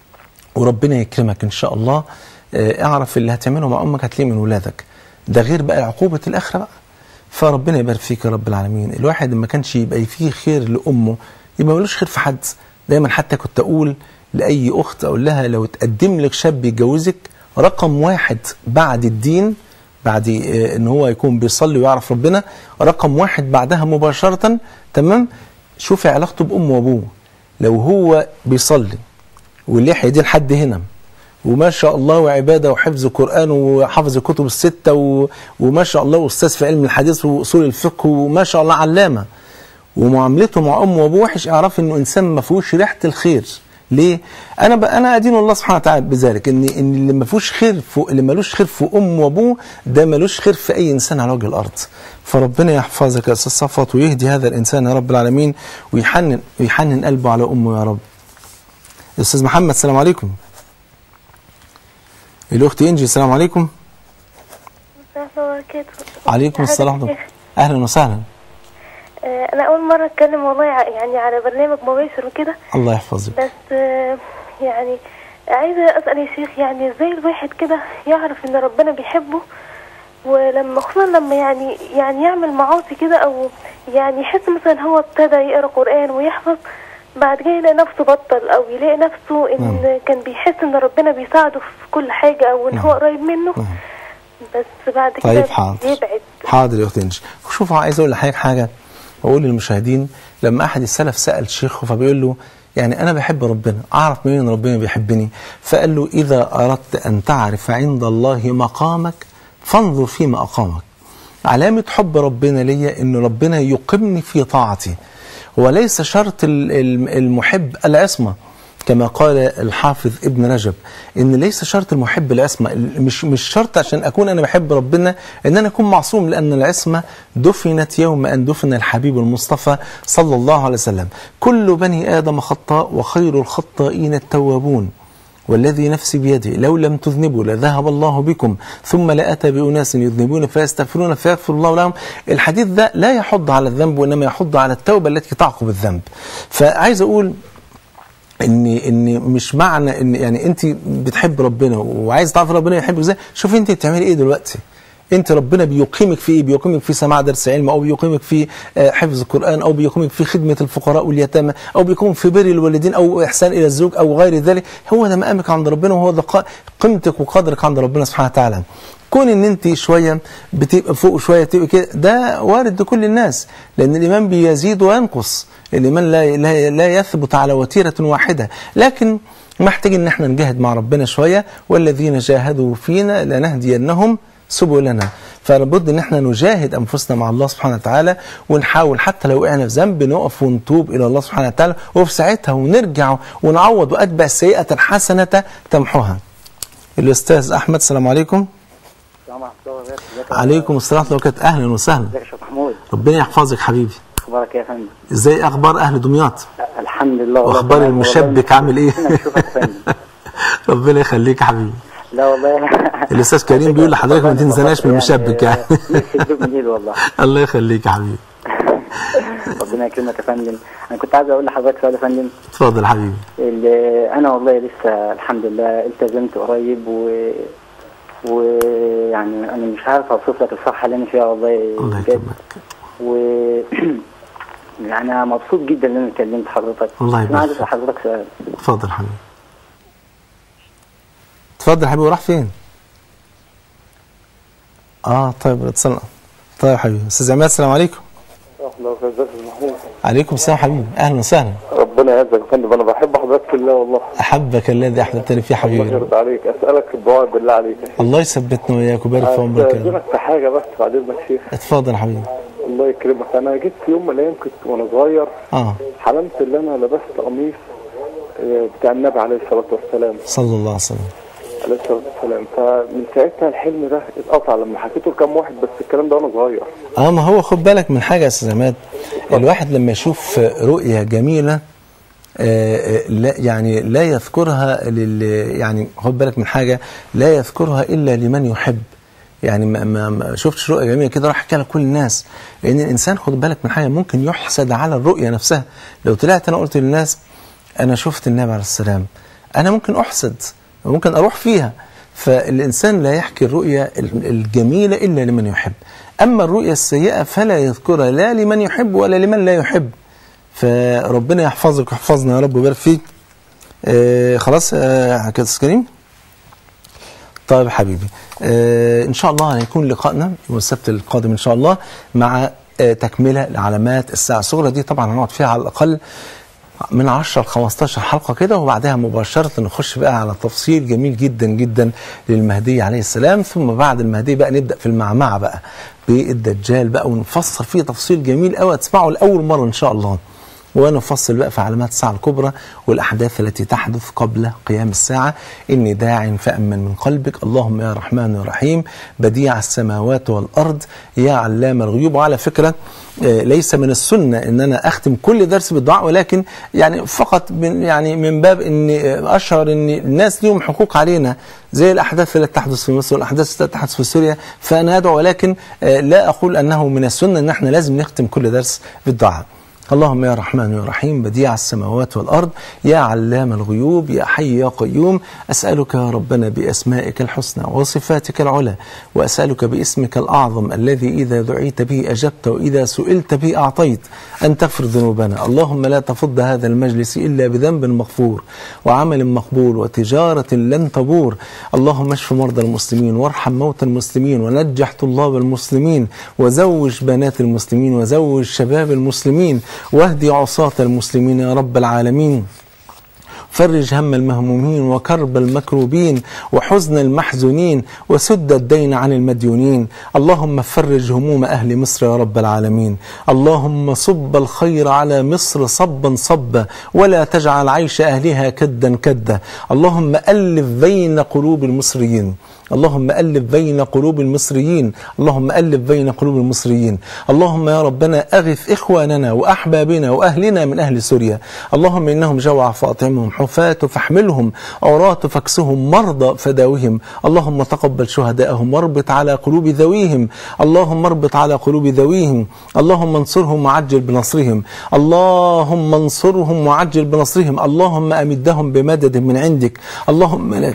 وربنا يكرمك ان شاء الله آه، اعرف اللي هتعمله مع امك هتلاقيه من ولادك ده غير بقى عقوبه الاخره بقى فربنا يبارك فيك يا رب العالمين الواحد ما كانش يبقى فيه خير لامه يبقى ملوش خير في حد دايما حتى كنت اقول لاي اخت اقول لها لو تقدم لك شاب يتجوزك رقم واحد بعد الدين بعد آه، ان هو يكون بيصلي ويعرف ربنا رقم واحد بعدها مباشره تمام شوفي علاقته بامه وابوه لو هو بيصلي واللحية دي لحد هنا وما شاء الله وعبادة وحفظ قرآن وحفظ الكتب الستة و... وما شاء الله أستاذ في علم الحديث وأصول الفقه وما شاء الله علامة ومعاملته مع أمه وأبوه وحش اعرف إنه إنسان ما فيهوش ريحة الخير ليه؟ أنا ب... أنا أدين الله سبحانه وتعالى بذلك إن إن اللي ما فيهوش خير في... اللي ملوش خير في أمه وأبوه ده ملوش خير في أي إنسان على وجه الأرض. فربنا يحفظك يا أستاذ صفوت ويهدي هذا الإنسان يا رب العالمين ويحنن ويحنن قلبه على أمه يا رب. استاذ محمد السلام عليكم الاخت انجي السلام عليكم ورحمة الله وبركاته عليكم السلام ورحمه الله اهلا وسهلا آه، أنا أول مرة أتكلم والله ع- يعني على برنامج مباشر وكده الله يحفظك بس آه، يعني عايزة أسأل يا شيخ يعني إزاي الواحد كده يعرف إن ربنا بيحبه ولما خصوصا لما يعني يعني يعمل معاصي كده أو يعني يحس مثلا هو ابتدى يقرأ قرآن ويحفظ بعد كده يلاقي نفسه بطل أو يلاقي نفسه إن كان بيحس إن ربنا بيساعده في كل حاجة أو إن هو قريب منه بس بعد كده طيب حاضر يبعد حاضر يا اخت انجي شوف عايز اقول لحضرتك حاجه واقول للمشاهدين لما احد السلف سال شيخه فبيقول له يعني انا بحب ربنا اعرف منين ان ربنا بيحبني فقال له اذا اردت ان تعرف عند الله مقامك فانظر فيما اقامك علامه حب ربنا ليا ان ربنا يقيمني في طاعتي وليس شرط ال- ال- المحب العصمه كما قال الحافظ ابن رجب ان ليس شرط المحب العصمه مش مش شرط عشان اكون انا بحب ربنا ان انا اكون معصوم لان العصمه دفنت يوم ان دفن الحبيب المصطفى صلى الله عليه وسلم كل بني ادم خطاء وخير الخطائين التوابون والذي نفسي بيده لو لم تذنبوا لذهب الله بكم ثم لأتى بأناس يذنبون فيستغفرون فيغفر الله لهم الحديث ده لا يحض على الذنب وإنما يحض على التوبة التي تعقب الذنب فعايز أقول ان ان مش معنى ان يعني انت بتحب ربنا وعايز تعرف ربنا يحبك ازاي شوفي انت بتعملي ايه دلوقتي انت ربنا بيقيمك في ايه بيقيمك في سماع درس علم او بيقيمك في آه، حفظ القران او بيقيمك في خدمه الفقراء واليتامى او بيقيمك في بر الوالدين او احسان الى الزوج او غير ذلك هو ده مقامك عند ربنا وهو ده ق- قيمتك وقدرك عند ربنا سبحانه وتعالى كون ان انت شويه بتبقى فوق شويه تبقى كده ده وارد لكل الناس لان الايمان بيزيد وينقص الايمان لا لا, لا يثبت على وتيره واحده لكن محتاج ان احنا نجاهد مع ربنا شويه والذين جاهدوا فينا لنهدينهم سبلنا فلابد ان احنا نجاهد انفسنا مع الله سبحانه وتعالى ونحاول حتى لو وقعنا في ذنب نقف ونتوب الى الله سبحانه وتعالى وفي ساعتها ونرجع ونعوض واتبع السيئه الحسنه تمحوها. الاستاذ احمد السلام عليكم. السلام عليكم ورحمة الله وبركاته. عليكم السلام ورحمه الله وبركاته اهلا وسهلا. ازيك يا شيخ محمود ربنا يحفظك حبيبي. اخبارك إيه يا فندم ازاي اخبار اهل دمياط؟ الحمد لله والله واخبار تمام. المشبك عامل ايه؟ والله نشوفك يا فندم ربنا يخليك يا حبيبي. لا والله الاستاذ كريم بيقول لحضرتك ما تنساناش من المشبك يعني. نفسي تدوب من ايده والله الله يخليك يا حبيبي. ربنا يكرمك يا فندم انا كنت عايز اقول لحضرتك سؤال يا فندم اتفضل يا حبيبي. اللي انا والله لسه الحمد لله التزمت قريب و ويعني انا مش عارف اوصف لك الصحه اللي انا فيها والله الله بجد يكرمك. و يعني انا مبسوط جدا ان انا كلمت حضرتك الله انا عايز يبارك اسال حضرتك سؤال اتفضل يا حبيبي اتفضل يا حبيبي راح فين اه طيب اتصلنا طيب يا حبيبي استاذ عماد السلام عليكم الله يجزاك محمود عليكم السلام حبيبي اهلا وسهلا ربنا يعزك يا فندم انا بحب حضرتك في الله والله احبك الذي احببتني فيه الله حبيبي يرضى عليك اسالك الدعاء بالله عليك الله يثبتنا وياك ويبارك في عمرك يا رب. استاذنك في حاجه بس بعد اذنك شيخ اتفضل يا حبيبي الله يكرمك انا جيت في يوم من الايام كنت وانا صغير اه حلمت ان انا لبست قميص آه، بتاع النبي عليه الصلاه والسلام صلى الله عليه وسلم عليه الصلاه والسلام فمن ساعتها الحلم ده اتقطع لما حكيته لكام واحد بس الكلام ده وانا صغير اه ما هو خد بالك من حاجه يا استاذ عماد الواحد لما يشوف رؤيه جميله آه، آه، لا يعني لا يذكرها لل يعني خد بالك من حاجه لا يذكرها الا لمن يحب يعني ما, ما, ما شفتش رؤيه جميله كده راح احكيها لكل الناس لان الانسان خد بالك من حاجه ممكن يحسد على الرؤيه نفسها لو طلعت انا قلت للناس انا شفت النبي عليه السلام انا ممكن احسد وممكن اروح فيها فالانسان لا يحكي الرؤيا الجميله الا لمن يحب اما الرؤيا السيئه فلا يذكرها لا لمن يحب ولا لمن لا يحب فربنا يحفظك ويحفظنا يا رب ويبارك فيك آه خلاص آه كده أستاذ كريم طيب حبيبي آه ان شاء الله هيكون لقائنا يوم السبت القادم ان شاء الله مع آه تكمله لعلامات الساعه الصغرى دي طبعا هنقعد فيها على الاقل من 10 ل 15 حلقه كده وبعدها مباشره نخش بقى على تفصيل جميل جدا جدا للمهدي عليه السلام ثم بعد المهدي بقى نبدا في المعمعه بقى بالدجال بقى ونفصل فيه تفصيل جميل قوي هتسمعه لاول مره ان شاء الله ونفصل بقى في علامات الساعة الكبرى والأحداث التي تحدث قبل قيام الساعة إني داع فأمن من قلبك اللهم يا رحمن يا رحيم بديع السماوات والأرض يا علام الغيوب وعلى فكرة آه، ليس من السنة إن أنا أختم كل درس بالدعاء ولكن يعني فقط من يعني من باب إن آه، أشعر إن الناس ليهم حقوق علينا زي الأحداث التي تحدث في مصر والأحداث التي تحدث في سوريا فأنا أدعو ولكن آه، لا أقول أنه من السنة إن احنا لازم نختم كل درس بالدعاء اللهم يا رحمن يا رحيم بديع السماوات والأرض يا علام الغيوب يا حي يا قيوم أسألك يا ربنا بأسمائك الحسنى وصفاتك العلى وأسألك باسمك الأعظم الذي إذا دعيت به أجبت وإذا سئلت به أعطيت أن تغفر ذنوبنا اللهم لا تفض هذا المجلس إلا بذنب مغفور وعمل مقبول وتجارة لن تبور اللهم اشف مرضى المسلمين وارحم موتى المسلمين ونجح طلاب المسلمين وزوج بنات المسلمين وزوج شباب المسلمين واهدي عصاة المسلمين يا رب العالمين فرج هم المهمومين وكرب المكروبين وحزن المحزونين وسد الدين عن المديونين اللهم فرج هموم أهل مصر يا رب العالمين اللهم صب الخير على مصر صبا صبا ولا تجعل عيش أهلها كدا كدا اللهم ألف بين قلوب المصريين اللهم ألف بين قلوب المصريين اللهم ألف بين قلوب المصريين اللهم يا ربنا أغث إخواننا وأحبابنا وأهلنا من أهل سوريا اللهم إنهم جوع فأطعمهم حفاة فاحملهم عراة فاكسهم مرضى فداوهم اللهم تقبل شهداءهم واربط على قلوب ذويهم اللهم اربط على قلوب ذويهم اللهم انصرهم وعجل بنصرهم اللهم انصرهم وعجل بنصرهم اللهم أمدهم بمدد من عندك اللهم لا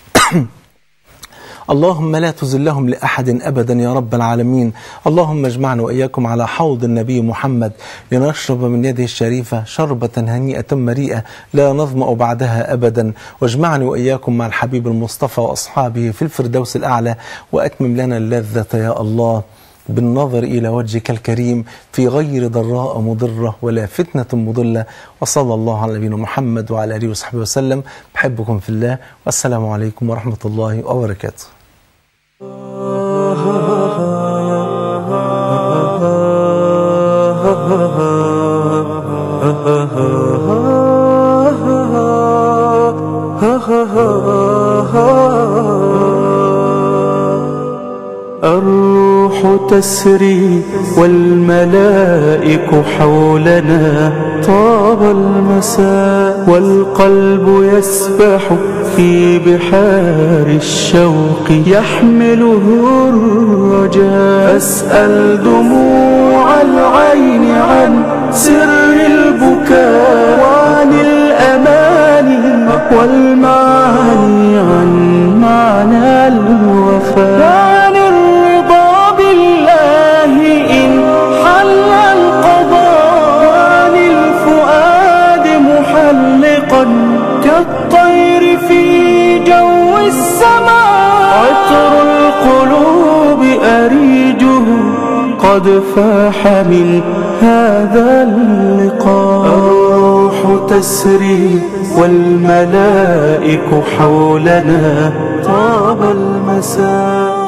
اللهم لا تزلهم لأحد أبدا يا رب العالمين اللهم اجمعنا وإياكم على حوض النبي محمد لنشرب من يده الشريفة شربة هنيئة مريئة لا نظمأ بعدها أبدا واجمعني وإياكم مع الحبيب المصطفى وأصحابه في الفردوس الأعلى وأتمم لنا اللذة يا الله بالنظر إلى وجهك الكريم في غير ضراء مضرة ولا فتنة مضلة وصلى الله على نبينا محمد وعلى آله وصحبه وسلم بحبكم في الله والسلام عليكم ورحمة الله وبركاته الروح تسري والملائك حولنا طاب المساء والقلب يسبح في بحار الشوق يحمله الرجاء أسأل دموع العين عن سر البكاء وعن الأماني والمعاني عن معنى الوفاء وعن الرضا بالله إن حل القضاء وعن الفؤاد محلقا كالطير في جو السماء عطر القلوب أريجه قد فاح من هذا اللقاء الروح تسري والملائك حولنا طاب المساء